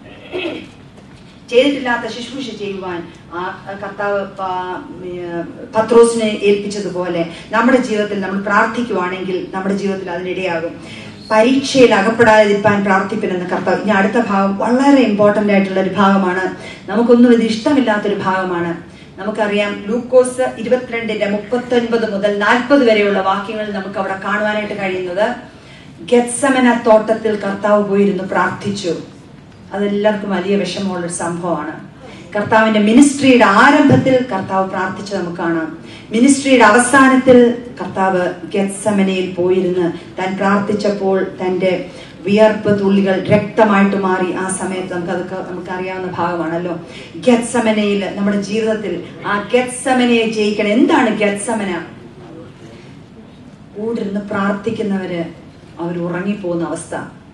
ചെയ്തിട്ടില്ലാത്ത ശുശ്രൂഷ ചെയ്യുവാൻ ആ കർത്താവ് പ- ഏർ പത്രോസിനെ ഏൽപ്പിച്ചതുപോലെ നമ്മുടെ ജീവിതത്തിൽ നമ്മൾ പ്രാർത്ഥിക്കുവാണെങ്കിൽ നമ്മുടെ ജീവിതത്തിൽ അതിനിടയാകും പരീക്ഷയിൽ അകപ്പെടാതിരിക്കാൻ പ്രാർത്ഥിപ്പിനെന്ന് കർത്താവ് ഇനി അടുത്ത ഭാഗം വളരെ ഇമ്പോർട്ടന്റ് ആയിട്ടുള്ള ഒരു ഭാഗമാണ് നമുക്കൊന്നും ഇത് ഇഷ്ടമില്ലാത്തൊരു ഭാഗമാണ് നമുക്കറിയാം ലൂക്കോസ് ഇരുപത്തിരണ്ടിന്റെ മുപ്പത്തൊൻപത് മുതൽ നാൽപ്പത് വരെയുള്ള വാക്യങ്ങൾ നമുക്ക് അവിടെ കാണുവാനായിട്ട് കഴിയുന്നത് ഗെത്സമന തോട്ടത്തിൽ കർത്താവ് പോയിരുന്നു പ്രാർത്ഥിച്ചു അതെല്ലാവർക്കും വലിയ വിഷമമുള്ള ഒരു സംഭവമാണ് കർത്താവിന്റെ മിനിസ്ട്രിയുടെ ആരംഭത്തിൽ കർത്താവ് പ്രാർത്ഥിച്ച് നമുക്ക് കാണാം മിനിസ്ട്രിയുടെ അവസാനത്തിൽ കർത്താവ് ഗെത്സമനയിൽ പോയിരുന്ന് താൻ പ്രാർത്ഥിച്ചപ്പോൾ തന്റെ വിയർപ്പ് തുള്ളികൾ രക്തമായിട്ട് മാറി ആ സമയത്ത് നമുക്ക് അതൊക്കെ നമുക്ക് അറിയാവുന്ന ഭാഗമാണല്ലോ ഗെത്സമനയിൽ നമ്മുടെ ജീവിതത്തിൽ ആ ഗെത്സമനയെ ജയിക്കണം എന്താണ് ഗെത്സമന കൂടിരുന്ന് പ്രാർത്ഥിക്കുന്നവര് അവർ ഉറങ്ങിപ്പോകുന്ന അവസ്ഥ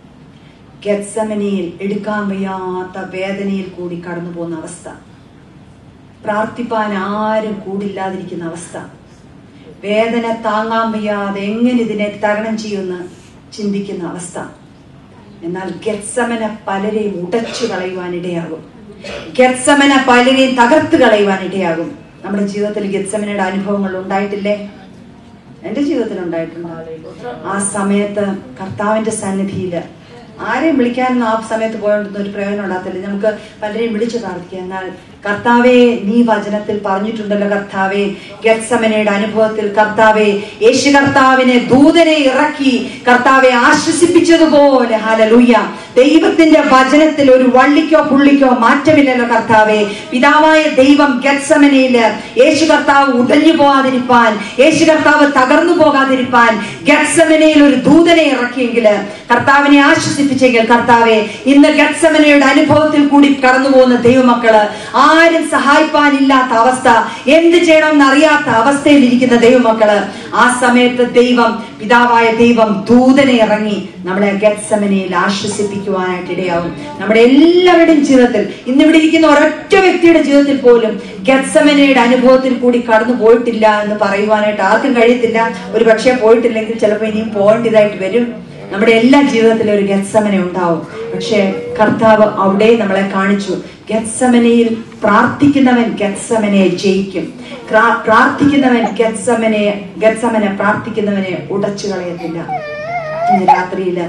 ഗത്സമനയിൽ എടുക്കാൻ വയ്യാത്ത വേദനയിൽ കൂടി കടന്നു പോകുന്ന അവസ്ഥ പ്രാർത്ഥിപ്പാൻ ആരും കൂടില്ലാതിരിക്കുന്ന അവസ്ഥ വേദന താങ്ങാൻ വയ്യാതെ എങ്ങനെ ഇതിനെ തരണം ചെയ്യുമെന്ന് ചിന്തിക്കുന്ന അവസ്ഥ എന്നാൽ ഗത്സമന പലരെയും ഉടച്ചു കളയുവാൻ ഇടയാകും ഗത്സമന പലരെയും തകർത്ത് കളയുവാൻ ഇടയാകും നമ്മുടെ ജീവിതത്തിൽ ഗത്സമനയുടെ അനുഭവങ്ങൾ ഉണ്ടായിട്ടില്ലേ എന്റെ ജീവിതത്തിൽ ഉണ്ടായിട്ടുണ്ട് ആ സമയത്ത് കർത്താവിന്റെ സന്നിധിയില് ആരെയും വിളിക്കാനൊന്നും ആ സമയത്ത് പോയോണ്ടൊന്നും ഒരു പ്രയോജനം ഉണ്ടാകത്തില്ല നമുക്ക് പലരെയും വിളിച്ചു പ്രാർത്ഥിക്കാം എന്നാൽ കർത്താവെ നീ വചനത്തിൽ പറഞ്ഞിട്ടുണ്ടല്ലോ കർത്താവെ ഗത്സമനയുടെ അനുഭവത്തിൽ കർത്താവെ യേശു കർത്താവിനെ ദൂതനെ ഇറക്കി കർത്താവെ ആശ്വസിപ്പിച്ചതുപോലെ ഹാലലൂയ ദൈവത്തിന്റെ വചനത്തിൽ ഒരു വള്ളിക്കോ പുള്ളിക്കോ മാറ്റമില്ലല്ലോ കർത്താവെ പിതാവായ ദൈവം ഗത്സമനയില് യേശു കർത്താവ് ഉടഞ്ഞു പോകാതിരിപ്പാൻ യേശു കർത്താവ് തകർന്നു പോകാതിരിപ്പാൻ ഗത്സമനയിൽ ഒരു ദൂതനെ ഇറക്കിയെങ്കിൽ കർത്താവിനെ ആശ്വസിപ്പിച്ചെങ്കിൽ കർത്താവെ ഇന്ന് ഗത്സമനയുടെ അനുഭവത്തിൽ കൂടി കടന്നു പോകുന്ന ദൈവമക്കള് ആരും സഹായിപ്പാനില്ലാത്ത അവസ്ഥ എന്ത് ചെയ്യണമെന്ന് അറിയാത്ത അവസ്ഥയിൽ ഇരിക്കുന്ന ദൈവമക്കള് ആ സമയത്ത് ദൈവം പിതാവായ ദൈവം ദൂതനെ ഇറങ്ങി നമ്മളെ ഗത്സമനയിൽ ആശ്വസിപ്പിക്കുവാനായിട്ട് ഇടയാവും നമ്മുടെ എല്ലാവരുടെയും ജീവിതത്തിൽ ഇന്നിവിടെ ഇരിക്കുന്ന ഒരൊറ്റ വ്യക്തിയുടെ ജീവിതത്തിൽ പോലും ഗത്സമനയുടെ അനുഭവത്തിൽ കൂടി കടന്നു പോയിട്ടില്ല എന്ന് പറയുവാനായിട്ട് ആർക്കും കഴിയത്തില്ല ഒരു പക്ഷേ പോയിട്ടില്ലെങ്കിൽ ചിലപ്പോൾ ഇനിയും പോകേണ്ടതായിട്ട് വരും നമ്മുടെ എല്ലാ ജീവിതത്തിലും ഒരു ഗത്സമന ഉണ്ടാവും പക്ഷേ കർത്താവ് അവിടെ നമ്മളെ കാണിച്ചു ഗത്സമനയിൽ പ്രാർത്ഥിക്കുന്നവൻ ഗത്സമനയെ ജയിക്കും ക്രാ- പ്രാർത്ഥിക്കുന്നവൻ ഗത്സമനെ ഗത്സമനെ പ്രാർത്ഥിക്കുന്നവനെ ഉടച്ചു കളയത്തില്ല ഇന്ന് രാത്രിയില്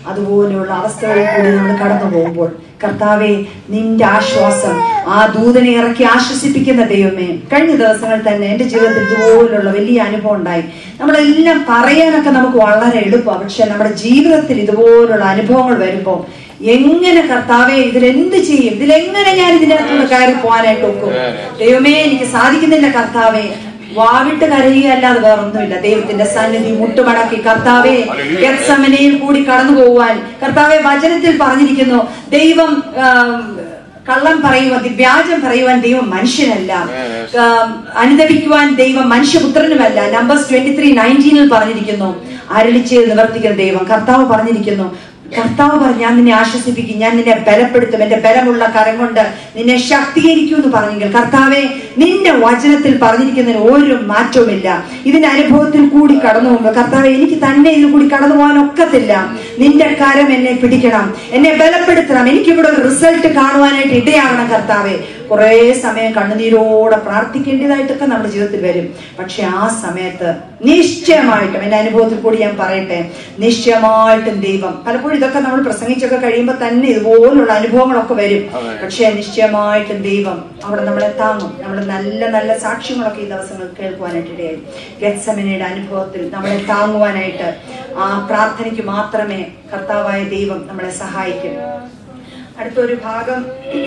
അതുപോലെയുള്ള അവസ്ഥകളിൽ കൂടി നമ്മൾ കടന്നു പോകുമ്പോൾ കർത്താവെ നിന്റെ ആശ്വാസം ആ ദൂതനെ ഇറക്കി ആശ്വസിപ്പിക്കുന്ന ദൈവമേ കഴിഞ്ഞ ദിവസങ്ങളിൽ തന്നെ എന്റെ ജീവിതത്തിൽ ഇതുപോലുള്ള വലിയ അനുഭവം ഉണ്ടായി നമ്മളെല്ലാം പറയാനൊക്കെ നമുക്ക് വളരെ എളുപ്പമാണ് പക്ഷെ നമ്മുടെ ജീവിതത്തിൽ ഇതുപോലുള്ള അനുഭവങ്ങൾ വരുമ്പോൾ എങ്ങനെ കർത്താവെ ഇതിലെന്ത് ചെയ്യും ഇതിലെങ്ങനെ ഞാൻ ഇതിനകത്തുനിന്ന് കയറി പോകാനായിട്ട് നോക്കും ദൈവമേ എനിക്ക് സാധിക്കുന്നില്ല കർത്താവെ വാവിട്ട് കരയുകയല്ലാതെ വേറൊന്നുമില്ല ദൈവത്തിന്റെ സന്നിധി മുട്ടുമടക്കി കർത്താവെ ഗത്സമനയിൽ കൂടി കടന്നു പോകുവാൻ കർത്താവെ വചനത്തിൽ പറഞ്ഞിരിക്കുന്നു ദൈവം ആം, കള്ളം പറയുവാൻ വ്യാജം പറയുവാൻ ദൈവം മനുഷ്യനല്ല ആം, അനുദപിക്കുവാൻ ദൈവം മനുഷ്യപുത്രനുമല്ല നമ്പേഴ്സ് ട്വന്റി ത്രീ നയൻറ്റീനിൽ പറഞ്ഞിരിക്കുന്നു അരളിച്ച് നിവർത്തിക്കുന്ന ദൈവം കർത്താവ് പറഞ്ഞിരിക്കുന്നു കർത്താവ് പറഞ്ഞു ഞാൻ നിന്നെ ആശ്വസിപ്പിക്കും ഞാൻ നിന്നെ ബലപ്പെടുത്തും എന്റെ ബലമുള്ള കരം കൊണ്ട് നിന്നെ ശക്തീകരിക്കും എന്ന് പറഞ്ഞെങ്കിൽ കർത്താവെ നിന്റെ വചനത്തിൽ പറഞ്ഞിരിക്കുന്നതിന് ഒരു മാറ്റവുമില്ല ഇതിന്റെ അനുഭവത്തിൽ കൂടി കടന്നു പോകുമ്പോൾ കർത്താവെ എനിക്ക് തന്നെ ഇതിൽ കൂടി കടന്നു പോകാൻ ഒക്കത്തില്ല നിന്റെ കരം എന്നെ പിടിക്കണം എന്നെ ബലപ്പെടുത്തണം എനിക്കിവിടെ ഒരു റിസൾട്ട് കാണുവാനായിട്ട് ഇടയാകണം കർത്താവെ കുറേ സമയം കണ്ണുനീരോടെ പ്രാർത്ഥിക്കേണ്ടതായിട്ടൊക്കെ നമ്മുടെ ജീവിതത്തിൽ വരും പക്ഷെ ആ സമയത്ത് നിശ്ചയമായിട്ടും എന്റെ അനുഭവത്തിൽ കൂടി ഞാൻ പറയട്ടെ നിശ്ചയമായിട്ടും ദൈവം പലപ്പോഴും ഇതൊക്കെ നമ്മൾ പ്രസംഗിച്ചൊക്കെ കഴിയുമ്പോൾ തന്നെ ഇതുപോലുള്ള അനുഭവങ്ങളൊക്കെ വരും പക്ഷെ നിശ്ചയമായിട്ടും ദൈവം അവിടെ നമ്മളെ താങ്ങും നമ്മൾ നല്ല നല്ല സാക്ഷ്യങ്ങളൊക്കെ ഈ ദിവസങ്ങൾ കേൾക്കുവാനായിട്ട് ഇടയായി ഗത്സമനയുടെ അനുഭവത്തിൽ നമ്മളെ താങ്ങുവാനായിട്ട് ആ പ്രാർത്ഥനയ്ക്ക് മാത്രമേ കർത്താവായ ദൈവം നമ്മളെ സഹായിക്കും അടുത്തൊരു ഭാഗം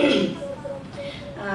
ആ,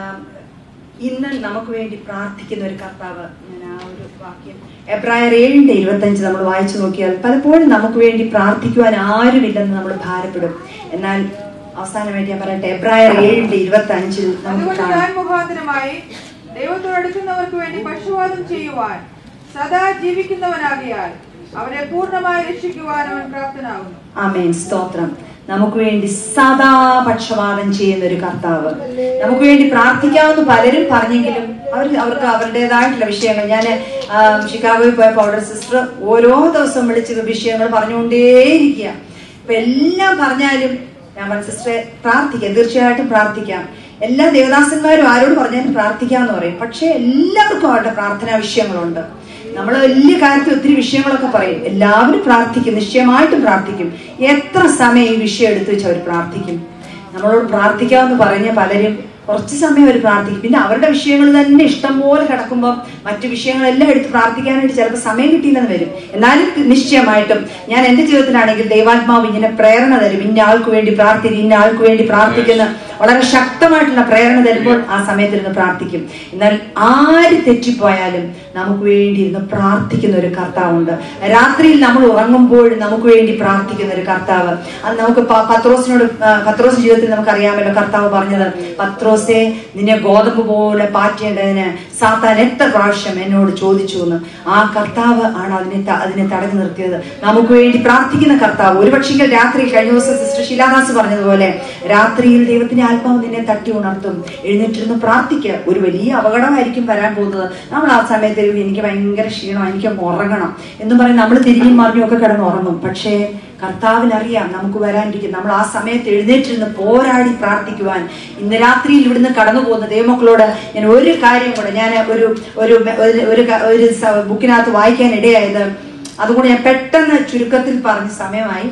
ഇന്ന് നമുക്ക് വേണ്ടി പ്രാർത്ഥിക്കുന്ന ഒരു കർത്താവ് ഞാൻ ആ ഒരു വാക്യം എബ്രായർ ഏഴിന്റെ ഇരുപത്തഞ്ച് നമ്മൾ വായിച്ചു നോക്കിയാൽ പലപ്പോഴും നമുക്ക് വേണ്ടി പ്രാർത്ഥിക്കുവാൻ ആരുമില്ലെന്ന് നമ്മൾ ഭാരപ്പെടും എന്നാൽ അവസാനമായിട്ട് ഞാൻ പറയട്ടെ എബ്രായർ ഏഴിന്റെ ഇരുപത്തി അഞ്ചിൽ നമുക്ക് അതുകൊണ്ട് കാണാം ഞാൻ മുഖാന്തരമായി ദൈവത്തോടടുക്കുന്നവർക്ക് വേണ്ടി പക്ഷപാതം ചെയ്യുവാൻ സദാ ജീവിക്കുന്നവനാകിയാൽ അവരെ പൂർണ്ണമായി രക്ഷിക്കുവാൻ അവൻ പ്രാപ്തനാകുന്നു ആമേൻ സ്തോത്രം നമുക്ക് വേണ്ടി സദാ പക്ഷപാതം ചെയ്യുന്ന ഒരു കർത്താവ് നമുക്ക് വേണ്ടി പ്രാർത്ഥിക്കാമെന്ന് പലരും പറഞ്ഞെങ്കിലും അവർ അവർക്ക് അവരുടേതായിട്ടുള്ള വിഷയങ്ങൾ ഞാൻ ഷിക്കാഗോയിൽ പോയ പൗഡർ സിസ്റ്റർ ഓരോ ദിവസവും വിളിച്ച് വിഷയങ്ങൾ പറഞ്ഞുകൊണ്ടേയിരിക്കുക ഇപ്പൊ എല്ലാം പറഞ്ഞാലും ഞാൻ പറഞ്ഞു സിസ്റ്ററെ പ്രാർത്ഥിക്കാം തീർച്ചയായിട്ടും പ്രാർത്ഥിക്കാം എല്ലാ ദേവദാസന്മാരും ആരോട് പറഞ്ഞാലും പ്രാർത്ഥിക്കാമെന്ന് പറയും പക്ഷെ എല്ലാവർക്കും അവരുടെ പ്രാർത്ഥനാ വിഷയങ്ങളുണ്ട് നമ്മൾ വലിയ കാര്യത്തിൽ ഒത്തിരി വിഷയങ്ങളൊക്കെ പറയും എല്ലാവരും പ്രാർത്ഥിക്കും നിശ്ചയമായിട്ടും പ്രാർത്ഥിക്കും എത്ര സമയം ഈ വിഷയം എടുത്തു വെച്ച് അവർ പ്രാർത്ഥിക്കും നമ്മളോട് പ്രാർത്ഥിക്കാമെന്ന് പറഞ്ഞ പലരും കുറച്ച് സമയം അവർ പ്രാർത്ഥിക്കും പിന്നെ അവരുടെ വിഷയങ്ങൾ തന്നെ ഇഷ്ടം പോലെ കിടക്കുമ്പോൾ മറ്റു വിഷയങ്ങളെല്ലാം എടുത്ത് പ്രാർത്ഥിക്കാനായിട്ട് ചിലപ്പോൾ സമയം കിട്ടിയില്ലെന്ന് വരും എന്നാലും നിശ്ചയമായിട്ടും ഞാൻ എന്റെ ജീവിതത്തിലാണെങ്കിൽ ദൈവാത്മാവ് ഇങ്ങനെ പ്രേരണ തരും ഇന്ന ആൾക്ക് വേണ്ടി പ്രാർത്ഥിക്കും ഇന്ന ആൾക്ക് വേണ്ടി പ്രാർത്ഥിക്കുന്ന വളരെ ശക്തമായിട്ടുള്ള പ്രേരണ തരുമ്പോൾ ആ സമയത്ത് ഇരുന്ന് പ്രാർത്ഥിക്കും എന്നാൽ ആര് തെറ്റിപ്പോയാലും നമുക്ക് വേണ്ടി ഇരുന്ന് പ്രാർത്ഥിക്കുന്ന ഒരു കർത്താവുണ്ട് രാത്രിയിൽ നമ്മൾ ഉറങ്ങുമ്പോൾ നമുക്ക് വേണ്ടി പ്രാർത്ഥിക്കുന്ന ഒരു കർത്താവ് അത് നമുക്ക് പ- പത്രോസിനോട് ആ, പത്രോസ് ജീവിതത്തിൽ നമുക്കറിയാമല്ലോ കർത്താവ് പറഞ്ഞത് പത്രോസെ നിന്നെ ഗോതമ്പ് പോലെ പാറ്റേണ്ടതിന് സാത്താൻ എത്ര പ്രാവശ്യം എന്നോട് ചോദിച്ചു എന്ന് ആ കർത്താവ് ആണ് അതിനെ ത- അതിനെ തടഞ്ഞു നിർത്തിയത് നമുക്ക് വേണ്ടി പ്രാർത്ഥിക്കുന്ന കർത്താവ് ഒരു പക്ഷേ രാത്രി കഴിഞ്ഞ ദിവസം സിസ്റ്റർ ശിലാദാസ് പറഞ്ഞതുപോലെ രാത്രിയിൽ ദൈവത്തിന്റെ ആത്മാവ് നിന്നെ തട്ടി ഉണർത്തും എഴുന്നേറ്റിരുന്ന് പ്രാർത്ഥിക്കുക ഒരു വലിയ അപകടമായിരിക്കും വരാൻ പോകുന്നത് നമ്മൾ ആ സമയത്ത് എനിക്ക് ഭയങ്കര ക്ഷീണം എനിക്ക് ഉറങ്ങണം എന്ന് പറയും നമ്മൾ തിരിഞ്ഞും മറിഞ്ഞും ഒക്കെ കിടന്ന് ഉറങ്ങും പക്ഷേ കർത്താവിനറിയാം നമുക്ക് വരാനിരിക്കും നമ്മൾ ആ സമയത്ത് എഴുന്നേറ്റിരുന്ന് പോരാടി പ്രാർത്ഥിക്കുവാൻ ഇന്ന് രാത്രിയിൽ ഇവിടുന്ന് കടന്നു പോകുന്ന ദൈവമക്കളോട് ഞാൻ ഒരു കാര്യം കൂടെ ഞാൻ ഒരു ഒരു ഒരു- ഒരു ക- ഒരു സ- ബുക്കിനകത്ത് വായിക്കാൻ ഇടയായത് അതുകൊണ്ട് ഞാൻ പെട്ടെന്ന് ചുരുക്കത്തിൽ പറഞ്ഞ സമയമായി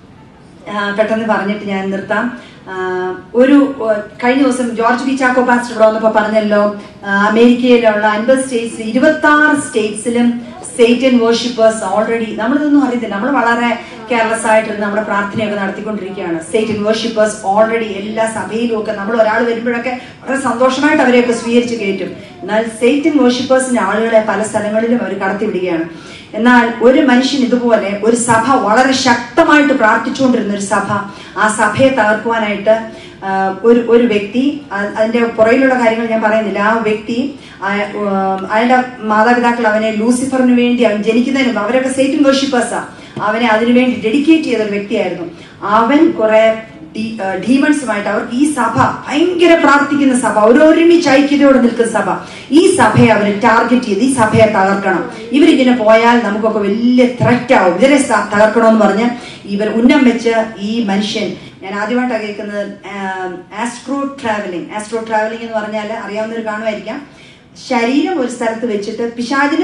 ആ, പെട്ടെന്ന് പറഞ്ഞിട്ട് ഞാൻ നിർത്താം ആ, ഒരു ആ, കഴിഞ്ഞ ദിവസം ജോർജ് ബി ചാക്കോ പാസ്റ്റർ ഇവിടെ വന്നപ്പോ പറഞ്ഞല്ലോ ആ, അമേരിക്കയിലുള്ള അൻപത് സ്റ്റേറ്റ്സ് ഇരുപത്തി ആറ് സ്റ്റേറ്റ്സിലും സേറ്റൻ വേർഷിപ്പേഴ്സ് ഓൾറെഡി നമ്മളിതൊന്നും അറിയത്തില്ല നമ്മൾ വളരെ കെയർലെസ് ആയിട്ട് നമ്മുടെ പ്രാർത്ഥനയൊക്കെ നടത്തിക്കൊണ്ടിരിക്കുകയാണ് സേറ്റൻ വേർഷിപ്പേഴ്സ് ഓൾറെഡി എല്ലാ സഭയിലും ഒക്കെ നമ്മൾ ഒരാൾ വരുമ്പോഴൊക്കെ വളരെ സന്തോഷമായിട്ട് അവരെയൊക്കെ സ്വീകരിച്ച് കയറ്റും എന്നാൽ സേറ്റൻ വേർഷിപ്പേഴ്സിന്റെ ആളുകളെ പല സ്ഥലങ്ങളിലും അവർ കടത്തിവിടുകയാണ് എന്നാൽ ഒരു മനുഷ്യൻ ഇതുപോലെ ഒരു സഭ വളരെ ശക്തമായിട്ട് പ്രാർത്ഥിച്ചുകൊണ്ടിരുന്ന ഒരു സഭ ആ സഭയെ തകർക്കുവാനായിട്ട് ആ, ഒരു ഒരു വ്യക്തി അ- അതിന്റെ പുറയിലുള്ള കാര്യങ്ങൾ ഞാൻ പറയുന്നില്ല ആ വ്യക്തി ആ, ഉം, അയാളുടെ മാതാപിതാക്കൾ അവനെ ലൂസിഫറിന് വേണ്ടി അവൻ ജനിക്കുന്നതിന് മുമ്പ് അവരൊക്കെ സേറ്റൻ വേർഷിപ്പേഴ്സാ അവനെ അതിനുവേണ്ടി ഡെഡിക്കേറ്റ് ചെയ്ത ഒരു വ്യക്തിയായിരുന്നു അവൻ കുറെ ഡീമൺസുമായിട്ട് അവർക്ക് ഈ സഭ ഭയങ്കര പ്രാർത്ഥിക്കുന്ന സഭ ഒരു ഒരുമിച്ച് ഐക്യതയോടെ നിൽക്കുന്ന സഭ ഈ സഭയെ അവർ ടാർഗറ്റ് ചെയ്ത് ഈ സഭയെ തകർക്കണം ഇവരിങ്ങനെ പോയാൽ നമുക്കൊക്കെ വലിയ ത്രെറ്റ് ആവും ഇവരെ സ- തകർക്കണമെന്ന് പറഞ്ഞ് ഇവർ ഉന്നം വെച്ച് ഈ മനുഷ്യൻ ഞാൻ ആദ്യമായിട്ടാണ് കേൾക്കുന്നത് ആസ്ട്രോ ട്രാവലിംഗ് ആസ്ട്രോ ട്രാവലിംഗ് എന്ന് പറഞ്ഞാൽ അറിയാവുന്നവർ കാണുമായിരിക്കാം ശരീരം ഒരു സ്ഥലത്ത് വെച്ചിട്ട് പിശാചിനും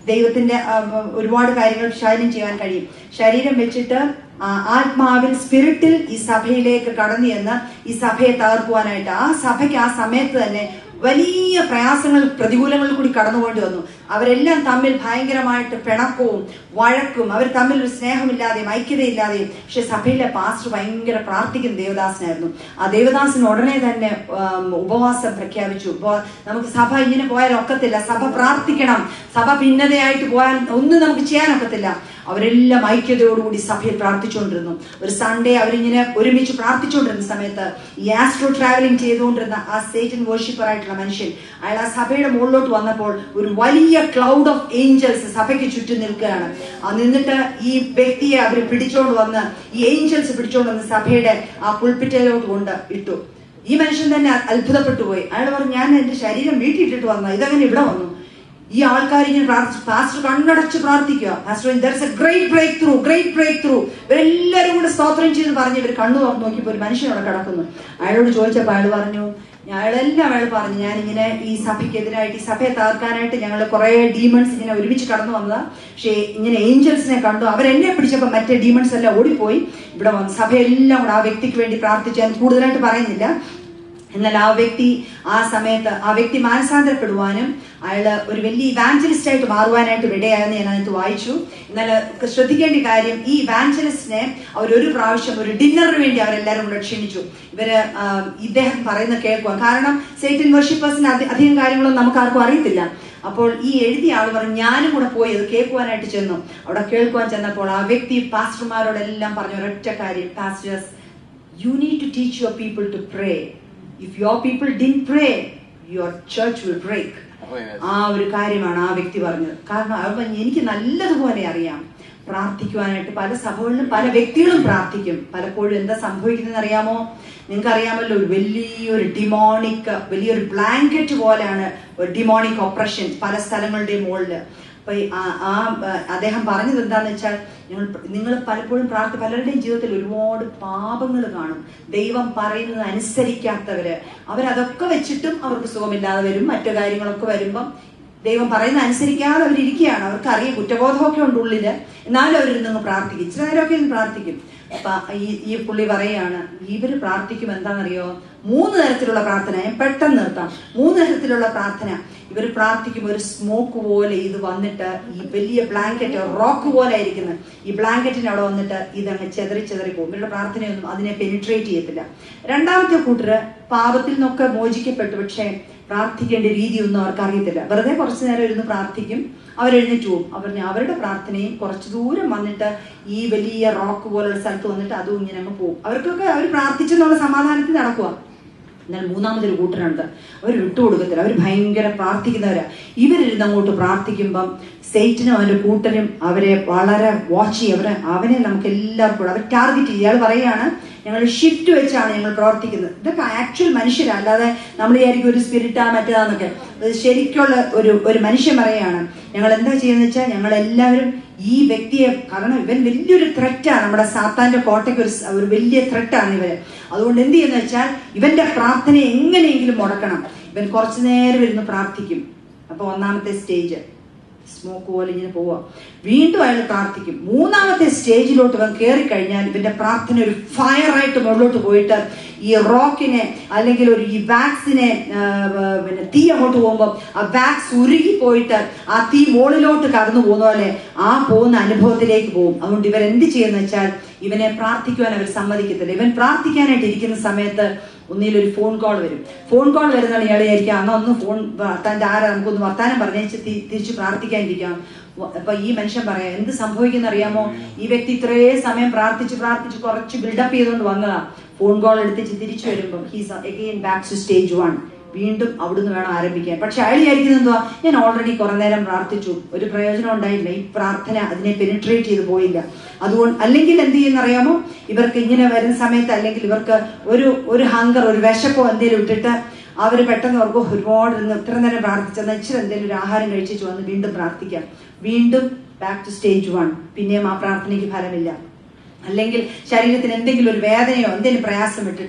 ദൈവത്തിന്റെ ആ, ഒരുപാട് കാര്യങ്ങൾ ശരീരം ചെയ്യാൻ കഴിയും ശരീരം വെച്ചിട്ട് ആ, ആത്മാവിൽ സ്പിരിറ്റിൽ ഈ സഭയിലേക്ക് കടന്നു ചെന്ന് ഈ സഭയെ തകർക്കുവാനായിട്ട് ആ സഭയ്ക്ക് ആ സമയത്ത് തന്നെ വലിയ പ്രയാസങ്ങൾ പ്രതികൂലങ്ങളിൽ കൂടി കടന്നുപോണ്ടി വന്നു അവരെല്ലാം തമ്മിൽ ഭയങ്കരമായിട്ട് പിണക്കവും വഴക്കും അവർ തമ്മിൽ ഒരു സ്നേഹമില്ലാതെയും ഐക്യതയില്ലാതെയും പക്ഷെ സഭയിലെ പാസ്റ്റർ ഭയങ്കര പ്രാർത്ഥിക്കുന്ന ദേവദാസനായിരുന്നു ആ ദേവദാസൻ ഉടനെ തന്നെ ആം, ഉപവാസം പ്രഖ്യാപിച്ചു ഉപവാ- നമുക്ക് സഭ ഇങ്ങനെ പോയാൽ ഒക്കത്തില്ല സഭ പ്രാർത്ഥിക്കണം സഭ ഭിന്നതയായിട്ട് പോയാൽ ഒന്നും നമുക്ക് ചെയ്യാനൊക്കത്തില്ല അവരെല്ലാം ഐക്യതയോടുകൂടി സഭയിൽ പ്രാർത്ഥിച്ചുകൊണ്ടിരുന്നു ഒരു സൺഡേ അവരിങ്ങനെ ഒരുമിച്ച് പ്രാർത്ഥിച്ചുകൊണ്ടിരുന്ന സമയത്ത് ഈ ആസ്ട്രോ ട്രാവലിംഗ് ചെയ്തുകൊണ്ടിരുന്ന ആ സേറ്റൻ വേർഷിപ്പർ ആയിട്ടുള്ള മനുഷ്യൻ അയാൾ ആ സഭയുടെ മുകളിലോട്ട് വന്നപ്പോൾ ഒരു വലിയ ക്ലൗഡ് ഓഫ് ഏഞ്ചൽസ് സഭയ്ക്ക് ചുറ്റും നിൽക്കുകയാണ് ആ നിന്നിട്ട് ഈ വ്യക്തിയെ അവർ പിടിച്ചോണ്ട് വന്ന് ഈ ഏഞ്ചൽസ് പിടിച്ചോണ്ട് വന്ന് സഭയുടെ ആ പുൾപ്പിറ്റയിലോട്ട് കൊണ്ട് ഇട്ടു ഈ മനുഷ്യൻ തന്നെ അത്ഭുതപ്പെട്ടു പോയി അയാൾ പറഞ്ഞു ഞാൻ എന്റെ ശരീരം വീട്ടിട്ടിട്ട് വന്ന ഇതങ്ങനെ ഇവിടെ വന്നു ഈ ആൾക്കാർ ഇങ്ങനെ പ്രാർത്ഥിച്ചു പാസ്റ്റർ കണ്ണടച്ച് പ്രാർത്ഥിക്കുക പാസ്റ്റർ ദർസ് a great breakthrough great breakthrough ഇവരെല്ലാവരും കൂടെ സ്തോത്രം ചെയ്ത് പറഞ്ഞ് ഇവർ കണ്ണു തുറന്ന് നോക്കിയപ്പോൾ ഒരു മനുഷ്യൻ അവിടെ കിടക്കുന്നു അയാളോട് ചോദിച്ചപ്പോൾ അയാൾ പറഞ്ഞു അയാളെല്ലാം അയാൾ പറഞ്ഞു ഞാനിങ്ങനെ ഈ സഭയ്ക്കെതിരായിട്ട് ഈ സഭയെ തകർക്കാനായിട്ട് ഞങ്ങൾ കുറെ ഡീമൺസ് ഇങ്ങനെ ഒരുമിച്ച് കടന്നു വന്നതാ പക്ഷേ ഇങ്ങനെ ഏഞ്ചൽസിനെ കണ്ടു അവരെന്നെ പിടിച്ചപ്പോൾ മറ്റേ ഡീമൺസ് എല്ലാം ഓടിപ്പോയി ഇവിടെ വന്നു സഭയെല്ലാം കൂടെ ആ വ്യക്തിക്ക് വേണ്ടി പ്രാർത്ഥിച്ചു ഞാൻ കൂടുതലായിട്ട് പറയുന്നില്ല എന്നാൽ ആ വ്യക്തി ആ സമയത്ത് ആ വ്യക്തി മാനസാന്തരപ്പെടുവാനും അയാൾ ഒരു വലിയ ഇവാഞ്ചലിസ്റ്റ് ആയിട്ട് മാറുവാനായിട്ട് ഇടയായെന്ന് ഞാൻ അതിനകത്ത് വായിച്ചു എന്നാൽ ശ്രദ്ധിക്കേണ്ട കാര്യം ഈ ഇവാഞ്ചലിസ്റ്റിനെ അവർ ഒരു പ്രാവശ്യം ഒരു ഡിന്നറിന് വേണ്ടി അവരെല്ലാവരും കൂടെ ക്ഷണിച്ചു ഇവര് ആ, ഇദ്ദേഹം പറയുന്ന കേൾക്കുക കാരണം സേറ്റൻ വർഷിപ്പേഴ്സിന് അധികം കാര്യങ്ങളൊന്നും നമുക്ക് ആർക്കും അറിയത്തില്ല അപ്പോൾ ഈ എഴുതിയ ആൾ പറഞ്ഞു ഞാനും കൂടെ പോയി അത് കേൾക്കുവാനായിട്ട് ചെന്നു അവിടെ കേൾക്കുവാൻ ചെന്നപ്പോൾ ആ വ്യക്തി പാസ്റ്റർമാരോടെല്ലാം പറഞ്ഞു ഒരൊറ്റ കാര്യം pastors you need to teach your people to pray. If your people didn't pray, your church will break. ആ ഒരു കാര്യമാണ് ആ വ്യക്തി പറഞ്ഞത് കാരണം അവർ പറഞ്ഞു എനിക്ക് നല്ലതുപോലെ അറിയാം പ്രാർത്ഥിക്കുവാനായിട്ട് പല സഭകളിലും പല വ്യക്തികളും പ്രാർത്ഥിക്കും പലപ്പോഴും എന്താ സംഭവിക്കുന്നത് അറിയാമോ നിങ്ങൾക്ക് അറിയാമല്ലോ ഒരു വലിയൊരു ഡിമോണിക് വലിയൊരു ബ്ലാങ്കറ്റ് പോലെയാണ് ഒരു ഡിമോണിക് ഓപ്പറേഷൻ പല സ്ഥലങ്ങളുടെയും മുകളിൽ അപ്പൊ ഈ ആ- ആ ആ, അദ്ദേഹം പറഞ്ഞത് എന്താന്ന് വെച്ചാൽ നിങ്ങൾ നിങ്ങൾ പലപ്പോഴും പ്രാർത്ഥി പലരുടെയും ജീവിതത്തിൽ ഒരുപാട് പാപങ്ങൾ കാണും ദൈവം പറയുന്നത് അനുസരിക്കാത്തവര് അവരതൊക്കെ വെച്ചിട്ടും അവർക്ക് സുഖമില്ലാതെ വരും മറ്റു കാര്യങ്ങളൊക്കെ വരുമ്പം ദൈവം പറയുന്ന അനുസരിക്കാതെ അവരിയ്ക്കുകയാണ് അവർക്ക് അറിയാം കുറ്റബോധമൊക്കെ ഉണ്ട് ഉള്ളില് എന്നാലും അവരിരുന്ന് പ്രാർത്ഥിക്കും ഇച്ചിരി നേരമൊക്കെ ഇരുന്ന് പ്രാർത്ഥിക്കും അപ്പൊ ഈ ഈ പുള്ളി പറയാണ് ഇവര് പ്രാർത്ഥിക്കും എന്താണെന്നറിയോ മൂന്ന് തരത്തിലുള്ള പ്രാർത്ഥന ഞാൻ പെട്ടെന്ന് നിർത്താം മൂന്ന് തരത്തിലുള്ള പ്രാർത്ഥന ഇവർ പ്രാർത്ഥിക്കുമ്പോൾ ഒരു സ്മോക്ക് പോലെ ഇത് വന്നിട്ട് ഈ വലിയ ബ്ലാങ്കറ്റ് റോക്ക് പോലെ ആയിരിക്കുന്നത് ഈ ബ്ലാങ്കറ്റിന് അവിടെ വന്നിട്ട് ഇതങ്ങ് ചെതറി ചെതറി പോകും ഇവരുടെ പ്രാർത്ഥനയൊന്നും അതിനെ പെനിട്രേറ്റ് ചെയ്യത്തില്ല രണ്ടാമത്തെ കൂട്ടര് പാപത്തിൽ നിന്നൊക്കെ മോചിക്കപ്പെട്ടു പക്ഷേ പ്രാർത്ഥിക്കേണ്ട രീതിയൊന്നും അവർക്ക് അറിയത്തില്ല വെറുതെ കുറച്ചു നേരം ഇരുന്ന് പ്രാർത്ഥിക്കും അവരെഴുന്നേറ്റ് പോകും അവർ അവരുടെ പ്രാർത്ഥനയും കുറച്ച് ദൂരം വന്നിട്ട് ഈ വലിയ റോക്ക് പോലുള്ള സ്ഥലത്ത് വന്നിട്ട് അതും ഇങ്ങനെ അങ്ങ് പോകും അവർക്കൊക്കെ അവർ പ്രാർത്ഥിച്ചെന്നുള്ള സമാധാനത്തിൽ നടക്കുക എന്നാൽ മൂന്നാമതൊരു കൂട്ടരുണ്ട് അവർ വിട്ടുകൊടുക്കത്തില്ല അവർ ഭയങ്കര പ്രാർത്ഥിക്കുന്നവരാ ഇവരിരുന്ന് അങ്ങോട്ട് പ്രാർത്ഥിക്കുമ്പം സെയ്റ്റിനും അവന്റെ കൂട്ടനും അവരെ വളരെ വാച്ച് ചെയ്യും അവരെ അവനെ നമുക്ക് എല്ലാവർക്കും കൂടെ അവർ ടാർഗറ്റ് ചെയ്യും ഇയാൾ പറയാണ് ഞങ്ങൾ ഷിഫ്റ്റ് വെച്ചാണ് ഞങ്ങൾ പ്രവർത്തിക്കുന്നത് ഇതൊക്കെ ആക്ച്വൽ മനുഷ്യരാ അല്ലാതെ നമ്മൾ വിചാരിക്കും ഒരു സ്പിരിറ്റാ മറ്റേതാന്നൊക്കെ ഇത് ശരിക്കുള്ള ഒരു ഒരു മനുഷ്യൻ പറയാണ് ഞങ്ങൾ എന്താ ചെയ്യുന്നത് വെച്ചാൽ ഞങ്ങൾ എല്ലാവരും ഈ വ്യക്തിയെ കാരണം ഇവൻ വലിയൊരു ത്രെറ്റാണ് നമ്മുടെ സാത്താന്റെ കോട്ടയ്ക്ക് ഒരു സ- ഒരു വലിയ ത്രെറ്റാണ് ഇവര് അതുകൊണ്ട് എന്ത് ചെയ്യുന്ന വെച്ചാൽ ഇവന്റെ പ്രാർത്ഥന എങ്ങനെയെങ്കിലും മുടക്കണം ഇവൻ കുറച്ചു നേരം ഇരുന്ന് പ്രാർത്ഥിക്കും അപ്പൊ ഒന്നാമത്തെ സ്റ്റേജ് സ്മോക്ക് പോലെ ഇങ്ങനെ പോവാം വീണ്ടും അയാൾ പ്രാർത്ഥിക്കും മൂന്നാമത്തെ സ്റ്റേജിലോട്ട് ഇവൻ കയറി കഴിഞ്ഞാൽ ഇവന്റെ പ്രാർത്ഥന ഒരു ഫയറായിട്ട് മുകളിലോട്ട് പോയിട്ട് ഈ റോക്കിനെ അല്ലെങ്കിൽ ഒരു ഈ വാക്സിനെ പിന്നെ തീ അങ്ങോട്ട് പോകുമ്പോൾ ആ വാക്സ് ഉരുകി പോയിട്ട് ആ തീ മുകളിലോട്ട് കടന്നു പോകുന്ന പോലെ ആ പോകുന്ന അനുഭവത്തിലേക്ക് പോകും അതുകൊണ്ട് ഇവർ എന്ത് ചെയ്യുന്ന വെച്ചാൽ ഇവനെ പ്രാർത്ഥിക്കുവാൻ അവർ സമ്മതിക്കത്തില്ല ഇവൻ പ്രാർത്ഥിക്കാനായിട്ട് ഇരിക്കുന്ന സമയത്ത് ഒന്നിൽ ഒരു ഫോൺ കോൾ വരും ഫോൺ കോൾ വരുന്ന ഇയാൾ വിചാരിക്കാം അന്ന് ഒന്ന് ഫോൺ തന്റെ ആരാ നമുക്കൊന്ന് വർത്താനം പറഞ്ഞേച്ച് തി- തിരിച്ച് പ്രാർത്ഥിക്കാനിരിക്കാം വ- അപ്പൊ ഈ മനുഷ്യൻ പറയാം എന്ത് സംഭവിക്കുന്ന അറിയാമോ ഈ വ്യക്തി ഇത്രേ സമയം പ്രാർത്ഥിച്ച് പ്രാർത്ഥിച്ച് കുറച്ച് ബിൽഡപ്പ് ചെയ്തുകൊണ്ട് വന്നതാ ഫോൺ കോൾ എടുത്തിച്ച് തിരിച്ചു വരുമ്പോൾ he's again back to stage one വീണ്ടും അവിടുന്ന് വേണം ആരംഭിക്കാൻ പക്ഷെ അയാൾ വിചാരിക്കുന്നത് എന്തുവാ ഞാൻ ഓൾറെഡി കുറെ നേരം പ്രാർത്ഥിച്ചു ഒരു പ്രയോജനം ഉണ്ടായില്ല ഈ പ്രാർത്ഥന അതിനെ പെനിട്രേറ്റ് ചെയ്ത് പോയില്ല അതുകൊണ്ട് അല്ലെങ്കിൽ എന്ത് ചെയ്യുന്ന അറിയാമോ ഇവർക്ക് ഇങ്ങനെ വരുന്ന സമയത്ത് അല്ലെങ്കിൽ ഇവർക്ക് ഒരു ഒരു ഹങ്കർ ഒരു വിശപ്പോ എന്തെങ്കിലും ഇട്ടിട്ട് അവർ പെട്ടെന്ന് ഓർക്കും ഒരുപാട് ഇരുന്ന് ഇത്ര നേരം പ്രാർത്ഥിച്ചെന്ന് ഇച്ചിരി എന്തെങ്കിലും ഒരു ആഹാരം കഴിച്ചു വന്ന് വീണ്ടും പ്രാർത്ഥിക്കാം വീണ്ടും ബാക്ക് ടു സ്റ്റേജ് വൺ പിന്നെയും ആ പ്രാർത്ഥനയ്ക്ക് ഫലമില്ല അല്ലെങ്കിൽ ശരീരത്തിന് എന്തെങ്കിലും ഒരു വേദനയോ എന്തെങ്കിലും പ്രയാസം ഇട്ടിട്ട്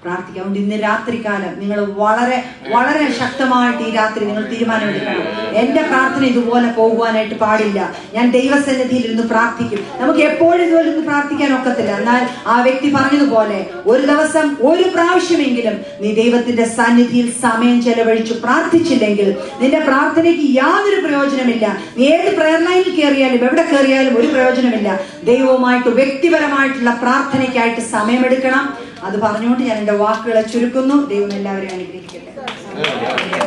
പ്രാർത്ഥിക്കാം അതുകൊണ്ട് ഇന്ന് രാത്രികാലം നിങ്ങൾ വളരെ വളരെ ശക്തമായിട്ട് ഈ രാത്രി നിങ്ങൾ തീരുമാനമെടുക്കണം എന്റെ പ്രാർത്ഥന ഇതുപോലെ പോകുവാനായിട്ട് പാടില്ല ഞാൻ ദൈവസന്നിധിയിൽ ഇരുന്ന് പ്രാർത്ഥിക്കും നമുക്ക് എപ്പോഴും ഇതുപോലെ ഇരുന്ന് പ്രാർത്ഥിക്കാൻ ഒക്കത്തില്ല എന്നാൽ ആ വ്യക്തി പറഞ്ഞതുപോലെ ഒരു ദിവസം ഒരു പ്രാവശ്യമെങ്കിലും നീ ദൈവത്തിന്റെ സാന്നിധിയിൽ സമയം ചെലവഴിച്ചു പ്രാർത്ഥിച്ചില്ലെങ്കിൽ നിന്റെ പ്രാർത്ഥനയ്ക്ക് യാതൊരു പ്രയോജനമില്ല നീ ഏത് പ്രയർ ലൈനിൽ കയറിയാലും എവിടെ കയറിയാലും ഒരു പ്രയോജനമില്ല ദൈവവുമായിട്ട് വ്യക്തിപരമായിട്ടുള്ള പ്രാർത്ഥനയ്ക്കായിട്ട് സമയമെടുക്കണം അത് പറഞ്ഞുകൊണ്ട് ഞാൻ എന്റെ വാക്കുകളെ ചുരുക്കുന്നു ദൈവം എല്ലാവരെയും അനുഗ്രഹിക്കട്ടെ